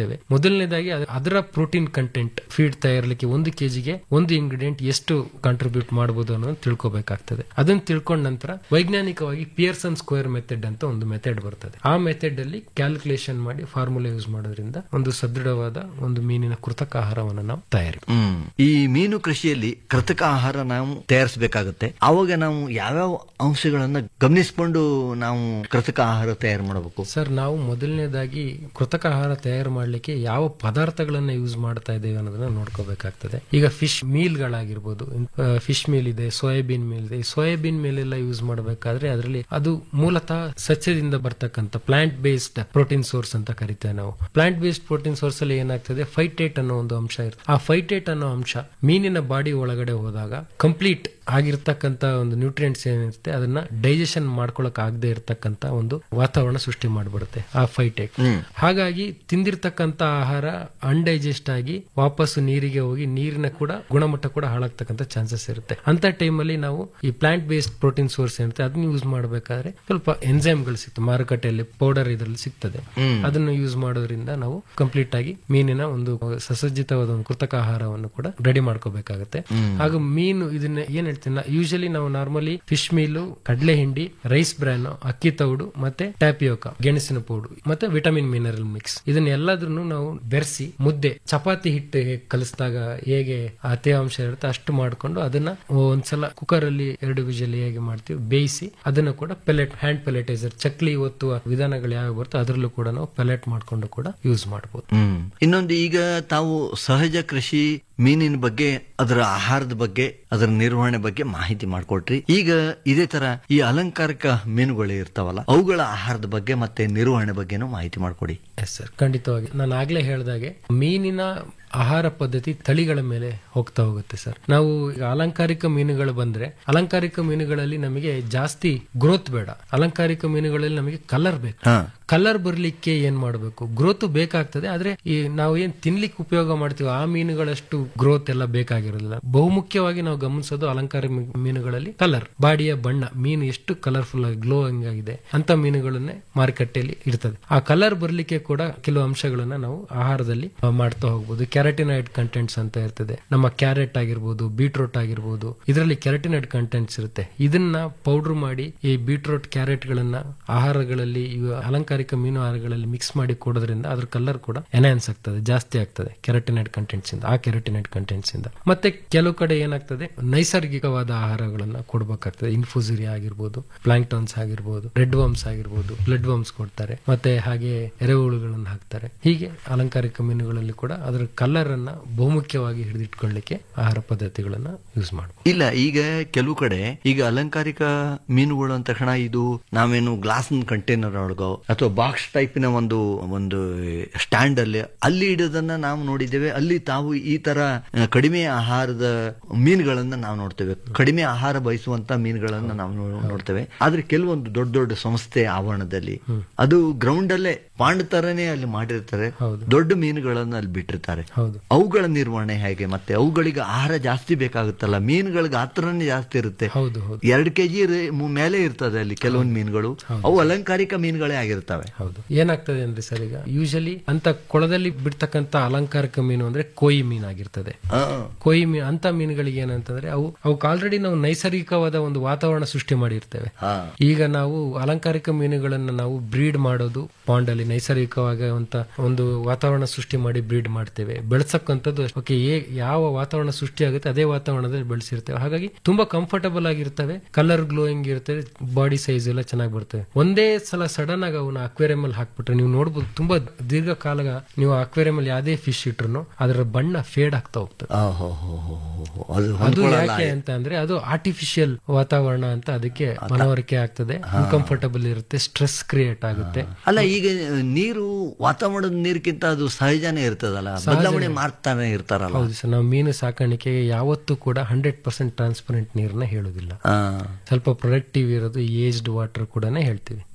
ಮಾಡ್ತೇವೆ ಮೊದಲನೇದಾಗಿ ಅದ್- ಅದರ ಪ್ರೋಟೀನ್ ಕಂಟೆಂಟ್ ಫೀಡ್ ತಯಾರಲಿಕ್ಕೆ ಒಂದು ಕೆಜಿಗೆ ಒಂದು ಇಂಗ್ರೀಡಿಯೆಂಟ್ ಎಷ್ಟು ಕಾಂಟ್ರಿಬ್ಯೂಟ್ ಮಾಡಬಹುದು ಅನ್ನೋದು ತಿಳ್ಕೊಬೇಕಾಗ್ತದೆ ಅದನ್ನ ತಿಳ್ಕೊಂಡ ನಂತರ ವೈಜ್ಞಾನಿಕವಾಗಿ ಪಿಯರ್ಸನ್ ಸ್ಕ್ವೇರ್ ಮೆಥಡ್ ಅಂತ ಒಂದು ಮೆಥಡ್ ಬರ್ತದೆ ಆ ಮೆಥಡ್ ಅಲ್ಲಿ ಕ್ಯಾಲ್ಕುಲೇಷನ್ ಮಾಡಿ ಫಾರ್ಮುಲಾ ಯೂಸ್ ಮಾಡೋದ್ರಿಂದ ಒಂದು ಸದೃಢವಾದ ಒಂದು ಮೀನಿನ ಕೃತಕ ಆಹಾರವನ್ನು ನಾವು ತಯಾರಿ ಹ್ಮ್ ಈ ಮೀನು ಕೃಷಿಯಲ್ಲಿ ಕೃತಕ ಆಹಾರ ನಾವು ತಯಾರಿಸಬೇಕಾಗುತ್ತೆ ಅವಾಗ ನಾವು ಯಾವ್ಯಾವ ಅಂಶಗಳನ್ನ ಗಮನಿಸಿಕೊಂಡು ನಾವು ಕೃತಕ ಆಹಾರ ತಯಾರು ಮಾಡಬೇಕು ಸರ್ ನಾವು ಮೊದಲನೇದಾಗಿ ಕೃತಕ ಆಹಾರ ತಯಾರು ಮಾಡಲಿಕ್ಕೆ ಯಾವ ಪದಾರ್ಥಗಳನ್ನ ಯೂಸ್ ಮಾಡ್ತಾ ಇದ್ದೇವೆ ಅನ್ನೋದನ್ನ ನೋಡ್ಕೋಬೇಕಾಗ್ತದೆ ಈಗ ಫಿಶ್ ಮೀಲ್ಗಳಾಗಿರ್ಬೋದು ಫಿಶ್ ಮೀಲ್ ಇದೆ ಸೋಯಾಬೀನ್ ಮೀಲ್ ಇದೆ ಈ ಸೋಯಾಬೀನ್ ಮೇಲೆಲ್ಲ ಯೂಸ್ ಮಾಡಬೇಕಾದ್ರೆ ಅದರಲ್ಲಿ ಅದು ಮೂಲತಃ ಸಸ್ಯದಿಂದ ಬರ್ತಕ್ಕಂಥ ಪ್ಲಾಂಟ್ ಬೇಸ್ಡ್ ಪ್ರೋಟೀನ್ ಸೋರ್ಸ್ ಅಂತ ಕರಿತೇವೆ ನಾವು ಪ್ಲಾಂಟ್ ಬೇಸ್ಡ್ ಪ್ರೋಟೀನ್ ಸೋರ್ಸ್ ಅಲ್ಲಿ ಏನಾಗ್ತದೆ ಫೈಟೇಟ್ ಅನ್ನೋ ಒಂದು ಅಂಶ ಇರುತ್ತೆ ಆ ಫೈಟೇಟ್ ಅನ್ನೋ ಅಂಶ ಮೀನಿನ ಬಾಡಿ ಒಳಗಡೆ ಹೋದಾಗ ಕಂಪ್ಲೀಟ್ ಆಗಿರ್ತಕ್ಕಂತ ಒಂದು ನ್ಯೂಟ್ರಿಯೆಂಟ್ಸ್ ಏನಿರುತ್ತೆ ಅದನ್ನ ಡೈಜೆಷನ್ ಮಾಡ್ಕೊಳಕ್ ಆಗದೆ ಇರತಕ್ಕಂತ ಒಂದು ವಾತಾವರಣ ಸೃಷ್ಟಿ ಮಾಡ್ಬಿಡುತ್ತೆ ಆ ಫೈಟೇಟ್ ಹಾಗಾಗಿ ತಿಂದಿರ್ತಕ್ಕಂತ ಆಹಾರ ಅನ್ಡೈಜೆಸ್ಟ್ ಆಗಿ ವಾಪಸ್ ನೀರಿಗೆ ಹೋಗಿ ನೀರಿನ ಕೂಡ ಗುಣಮಟ್ಟ ಕೂಡ ಹಾಳಾಗ್ತಕ್ಕಂಥ ಚಾನ್ಸಸ್ ಇರುತ್ತೆ ಅಂತ ಟೈಮಲ್ಲಿ ನಾವು ಈ ಪ್ಲಾಂಟ್ ಬೇಸ್ಡ್ ಪ್ರೋಟೀನ್ ಸೋರ್ಸ್ ಏನಿರುತ್ತೆ ಅದನ್ನ ಯೂಸ್ ಮಾಡಬೇಕಾದ್ರೆ ಸ್ವಲ್ಪ ಎಂಜೈಮ್ಗಳು ಸಿಗ್ತದೆ ಮಾರುಕಟ್ಟೆಯಲ್ಲಿ ಪೌಡರ್ ಇದರಲ್ಲಿ ಸಿಗ್ತದೆ ಅದನ್ನು ಯೂಸ್ ಮಾಡೋದ್ರಿಂದ ನಾವು ಕಂಪ್ಲೀಟ್ ಆಗಿ ಮೀನಿನ ಒಂದು ಸಸಜ್ಜಿತವಾದ ಒಂದು ಕೃತಕ ಆಹಾರವನ್ನು ಕೂಡ ರೆಡಿ ಮಾಡ್ಕೋಬೇಕಾಗತ್ತೆ ಹಾಗೂ ಮೀನು ಇದನ್ನ ಏನ್ ಹೇಳ್ತೀನಿ ಯೂಶಲಿ ನಾವು ನಾರ್ಮಲಿ ಫಿಶ್ ಮೀಲು ಕಡಲೆ ಹಿಂಡಿ ರೈಸ್ ಬ್ರಾನ್ ಅಕ್ಕಿ ತೌಡು ಮತ್ತೆ ಟ್ಯಾಪಿಯೋಕ ಗೆಣಸಿನ ಪೌಡು ಮತ್ತೆ ವಿಟಮಿನ್ ಮಿನರಲ್ ಮಿಕ್ಸ್ ಇದನ್ನ ಎಲ್ಲದನ್ನು ನಾವು ಬೆರೆಸಿ ಮುದ್ದೆ ಚಪಾತಿ ಹಿಟ್ಟು ಹೇಗೆ ಕಲಿಸಿದಾಗ ಹೇಗೆ ಆ ತೇವಾಂಶ ಇರುತ್ತೆ ಅಷ್ಟು ಮಾಡ್ಕೊಂಡು ಅದನ್ನ ಒಂದ್ಸಲ ಕುಕ್ಕರ್ ಅಲ್ಲಿ ಎರಡು ವಿಜಲ್ ಹೇಗೆ ಮಾಡ್ತೀವಿ ಬೇಯಿಸಿ ಅದನ್ನು ಕೂಡ ಪೆಲೆಟ್ ಹ್ಯಾಂಡ್ ಪೆಲೆಟೈಸರ್ ಚಕ್ಲಿ ಒತ್ತುವ ವಿಧಾನಗಳು ಯಾವ ಬರ್ತೋ ಅದರಲ್ಲೂ ಕೂಡ ನಾವು ಪೆಲೆಟ್ ಮಾಡ್ಕೊಂಡು ಕೂಡ ಯೂಸ್ ಮಾಡಬಹುದು ಹ್ಮ್ ಇನ್ನೊಂದು ಈಗ ತಾವು ಸಹಜ ಕೃಷಿ ಮೀನಿನ ಬಗ್ಗೆ ಅದರ ಆಹಾರದ ಬಗ್ಗೆ ಅದರ ನಿರ್ವಹಣೆ ಬಗ್ಗೆ ಮಾಹಿತಿ ಮಾಡ್ಕೊಟ್ರಿ ಈಗ ಇದೇ ತರ ಈ ಅಲಂಕಾರಿಕ ಮೀನುಗಳು ಇರ್ತಾವಲ್ಲ ಅವುಗಳ ಆಹಾರದ ಬಗ್ಗೆ ಮತ್ತೆ ನಿರ್ವಹಣೆ ಬಗ್ಗೆನೂ ಮಾಹಿತಿ ಮಾಡ್ಕೊಡಿ ಎಸ್ ಸರ್ ಖಂಡಿತವಾಗಿ ನಾನು ಆಗ್ಲೇ ಹೇಳ್ದಾಗೆ ಮೀನಿನ ಆಹಾರ ಪದ್ಧತಿ ತಳಿಗಳ ಮೇಲೆ ಹೋಗ್ತಾ ಹೋಗುತ್ತೆ ಸರ್ ನಾವು ಈಗ ಅಲಂಕಾರಿಕ ಮೀನುಗಳು ಬಂದ್ರೆ ಅಲಂಕಾರಿಕ ಮೀನುಗಳಲ್ಲಿ ನಮಗೆ ಜಾಸ್ತಿ ಗ್ರೋತ್ ಬೇಡ ಅಲಂಕಾರಿಕ ಮೀನುಗಳಲ್ಲಿ ನಮಗೆ ಕಲರ್ ಬೇಕು ಹಾ. ಕಲರ್ ಬರ್ಲಿಕ್ಕೆ ಏನ್ ಮಾಡಬೇಕು ಗ್ರೋತ್ ಬೇಕಾಗ್ತದೆ ಆದ್ರೆ ಈ ನಾವು ಏನ್ ತಿನ್ಲಿಕ್ಕೆ ಉಪಯೋಗ ಮಾಡ್ತೀವಿ ಆ ಮೀನುಗಳಷ್ಟು ಗ್ರೋತ್ ಎಲ್ಲ ಬೇಕಾಗಿರೋದಿಲ್ಲ ಬಹುಮುಖ್ಯವಾಗಿ ನಾವು ಗಮನಿಸೋದು ಅಲಂಕಾರ ಮೀ- ಮೀನುಗಳಲ್ಲಿ ಕಲರ್ ಬಾಡಿಯ ಬಣ್ಣ ಮೀನು ಎಷ್ಟು ಕಲರ್ಫುಲ್ ಆಗಿ ಗ್ಲೋ ಆಗಿದೆ ಅಂತ ಮೀನುಗಳನ್ನೇ ಮಾರುಕಟ್ಟೆಯಲ್ಲಿ ಇರ್ತದೆ ಆ ಕಲರ್ ಬರ್ಲಿಕ್ಕೆ ಕೂಡ ಕೆಲವು ಅಂಶಗಳನ್ನ ನಾವು ಆಹಾರದಲ್ಲಿ ಆ, ಮಾಡ್ತಾ ಹೋಗ್ಬೋದು ಕ್ಯಾರಟಿನೈಡ್ ಕಂಟೆಂಟ್ಸ್ ಅಂತ ಇರ್ತದೆ ನಮ್ಮ ಕ್ಯಾರೆಟ್ ಆಗಿರ್ಬೋದು ಬೀಟ್ರೂಟ್ ಆಗಿರ್ಬೋದು ಇದರಲ್ಲಿ ಕ್ಯಾರಟಿನೈಡ್ ಕಂಟೆಂಟ್ಸ್ ಇರುತ್ತೆ ಇದನ್ನ ಪೌಡರ್ ಮಾಡಿ ಈ ಬೀಟ್ರೂಟ್ ಕ್ಯಾರೆಟ್ ಗಳನ್ನ ಆಹಾರಗಳಲ್ಲಿ ಇವು ಅಲಂಕಾರಿಕ ಮೀನು ಆಹಾರಗಳಲ್ಲಿ ಮಿಕ್ಸ್ ಮಾಡಿ ಕೊಡೋದ್ರಿಂದ ಅದ್ರ ಕಲರ್ ಕೂಡ ಎನ್ಹಾನ್ಸ್ ಆಗ್ತದೆ ಜಾಸ್ತಿ ಆಗ್ತದೆ ಕೆರಟಿನೈಡ್ ಕಂಟೆಂಟ್ಸ್ ಇಂದ ಆ ಕೆರಟಿನೈಡ್ ಕಂಟೆಂಟ್ಸ್ ಇಂದ ಮತ್ತೆ ಕೆಲವು ಕಡೆ ಏನಾಗ್ತದೆ ನೈಸರ್ಗಿಕವಾದ ಆಹಾರಗಳನ್ನ ಕೊಡ್ಬೇಕಾಗ್ತದೆ ಇನ್ಫೂಸಿರಿ ಆಗಿರ್ಬೋದು ಪ್ಲಾಂಕ್ಟನ್ಸ್ ಆಗಿರ್ಬೋದು ರೆಡ್ ವರ್ಮ್ಸ್ ಆಗಿರ್ಬೋದು ಬ್ಲಡ್ ವರ್ಮ್ಸ್ ಕೊಡ್ತಾರೆ ಮತ್ತೆ ಹಾಗೆ ಎರೆಹುಳುಗಳನ್ನು ಹಾಕ್ತಾರೆ ಹೀಗೆ ಅಲಂಕಾರಿಕ ಮೀನುಗಳಲ್ಲಿ ಕೂಡ ಅದರ ಕಲರ್ ಅನ್ನ ಬಹುಮುಖ್ಯವಾಗಿ ಹಿಡಿದಿಟ್ಕೊಳ್ಳಿಕ್ಕೆ ಆಹಾರ ಪದ್ಧತಿಗಳನ್ನ ಯೂಸ್ ಮಾಡಬಹುದು ಇಲ್ಲ ಈಗ ಕೆಲವು ಕಡೆ ಈಗ ಅಲಂಕಾರಿಕ ಮೀನುಗಳು ಅಂತ ತಕ್ಷಣ ಇದು ನಾವೇನು ಗ್ಲಾಸ್ ಕಂಟೈನರ್ ಒಳಗೋ ಅಥವಾ ಬಾಕ್ಸ್ ಟೈಪಿನ ಒಂದು ಒಂದು ಸ್ಟ್ಯಾಂಡ್ ಅಲ್ಲಿ ಅಲ್ಲಿ ಇಡೋದನ್ನ ನಾವು ನೋಡಿದ್ದೇವೆ ಅಲ್ಲಿ ತಾವು ಈ ತರ ಆ, ಕಡಿಮೆ ಆಹಾರದ ಮೀನುಗಳನ್ನ ನಾವು ನೋಡ್ತೇವೆ ಕಡಿಮೆ ಆಹಾರ ಬಯಸುವಂತ ಮೀನುಗಳನ್ನ ನಾವು ನೋ- ನೋಡ್ತೇವೆ ಆದ್ರೆ ಕೆಲವೊಂದು ದೊಡ್ಡ ದೊಡ್ಡ ಸಂಸ್ಥೆ ಆವರಣದಲ್ಲಿ ಅದು ಗ್ರೌಂಡ್ ಅಲ್ಲೇ ಪಾಂಡ್ ತರನೇ ಅಲ್ಲಿ ಮಾಡಿರ್ತಾರೆ ಹೌದು. ದೊಡ್ಡ ಮೀನುಗಳನ್ನ ಅಲ್ಲಿ ಬಿಟ್ಟಿರ್ತಾರೆ ಹೌದು ಅವುಗಳ ನಿರ್ವಹಣೆ ಹೇಗೆ ಮತ್ತೆ ಅವುಗಳಿಗೆ ಆಹಾರ ಜಾಸ್ತಿ ಬೇಕಾಗುತ್ತಲ್ಲ ಮೀನುಗಳಿಗೆ ಗಾತ್ರನೇ ಜಾಸ್ತಿ ಇರುತ್ತೆ ಹೌದು ಹೌದು ಎರಡು ಕೆಜಿ ಮೇಲೆ ಇರ್ತದೆ ಅಲ್ಲಿ ಕೆಲವೊಂದು ಮೀನುಗಳು ಅವು ಅಲಂಕಾರಿಕ ಮೀನುಗಳೇ ಆಗಿರ್ತವೆ ಹೌದು ಏನಾಗ್ತದೆ ಅಂದ್ರೆ ಸರ್ ಈಗ ಯೂಶಲಿ ಅಂತ ಕೊಳದಲ್ಲಿ ಬಿಡ್ತಕ್ಕಂತ ಅಲಂಕಾರಿಕ ಮೀನು ಅಂದ್ರೆ ಕೊಯಿ ಮೀನಾಗಿರ್ತದೆ ಆ, ಕೊಯಿ ಮೀನು ಅಂತ ಮೀನುಗಳಿಗೆ ಏನಂತಂದ್ರೆ ಅವು ಅವಕ್ಕೆ ಆಲ್ರೆಡಿ ನಾವು ನೈಸರ್ಗಿಕವಾದ ಒಂದು ವಾತಾವರಣ ಸೃಷ್ಟಿ ಮಾಡಿರ್ತೇವೆ ಹಾ. ಈಗ ನಾವು ಅಲಂಕಾರಿಕ ಮೀನುಗಳನ್ನ ನಾವು ಬ್ರೀಡ್ ಮಾಡೋದು ಪಾಂಡ್ ಅಲ್ಲಿ ನೈಸರ್ಗಿಕವಾಗುವಂತ ಒಂದು ವಾತಾವರಣ ಸೃಷ್ಟಿ ಮಾಡಿ ಬ್ರೀಡ್ ಮಾಡ್ತೇವೆ ಬೆಳೆಸಕ್ಕಂಥದ್ದು ಓಕೆ ಯಾವ ವಾತಾವರಣ ಸೃಷ್ಟಿ ಆಗುತ್ತೆ ಅದೇ ವಾತಾವರಣದಲ್ಲಿ ಬೆಳೆಸಿರ್ತೇವೆ ಹಾಗಾಗಿ ತುಂಬಾ ಕಂಫರ್ಟಬಲ್ ಆಗಿರ್ತವೆ ಕಲರ್ ಗ್ಲೋಯಿಂಗ್ ಇರ್ತವೆ ಬಾಡಿ ಸೈಜ್ ಎಲ್ಲ ಚೆನ್ನಾಗಿ ಬರ್ತವೆ ಒಂದೇ ಸಲ ಸಡನ್ ಆಗಿ ಅವನ್ನ ಅಕ್ವೇರಿಯಂ ಅಲ್ಲಿ ಹಾಕ್ಬಿಟ್ರೆ ನೀವು ನೋಡ್ಬೋದು ತುಂಬಾ ದೀರ್ಘಕಾಲ ನೀವು ಅಕ್ವೇರಿಯಂ ಅಲ್ಲಿ ಯಾವುದೇ ಫಿಶ್ ಇಟ್ರು ಅದರ ಬಣ್ಣ ಫೇಡ್ ಆಗ್ತಾ ಹೋಗ್ತದೆ ಆ, ಹೋ, ಹೋ, ಹೋ, ಹೋ, ಹೋ. ಅದು ಅದು ಹೊಂದ್ಕೊಳ್ಳಲ್ಲ. ಯಾಕೆ ಅಂತ ಅಂದ್ರೆ ಅದು ಆರ್ಟಿಫಿಷಿಯಲ್ ವಾತಾವರಣ ಅಂತ ಅದಕ್ಕೆ ಮನವರಿಕೆ ಆಗ್ತದೆ ಅನ್ಕಂಫರ್ಟಬಲ್ ಇರುತ್ತೆ ಸ್ಟ್ರೆಸ್ ಕ್ರಿಯೇಟ್ ಆಗುತ್ತೆ ಅಲ್ಲ ಈಗ ನೀರು ವಾತಾವರಣದ ನೀರ್ಗಿಂತ ಅದು ಸಹಜನೇ ಇರ್ತದಲ್ಲ ಬದಲಾವಣೆ ಮಾಡ್ತಾನೆ ಇರ್ತಾರಲ್ಲ ಹೌದು ಸರ್ ನಾವು ಮೀನು ಸಾಕಾಣಿಕೆಗೆ ಯಾವತ್ತೂ ಕೂಡ ಹಂಡ್ರೆಡ್ ಪರ್ಸೆಂಟ್ ಟ್ರಾನ್ಸ್ಪರೆಂಟ್ ನೀರನ್ನ ಹೇಳುದಿಲ್ಲ ಆ, ಸ್ವಲ್ಪ ಪ್ರೊಡಕ್ಟಿವ್ ಇರೋದು ಏಜ್ಡ್ ವಾಟರ್ ಕೂಡ ಹೇಳ್ತೀವಿ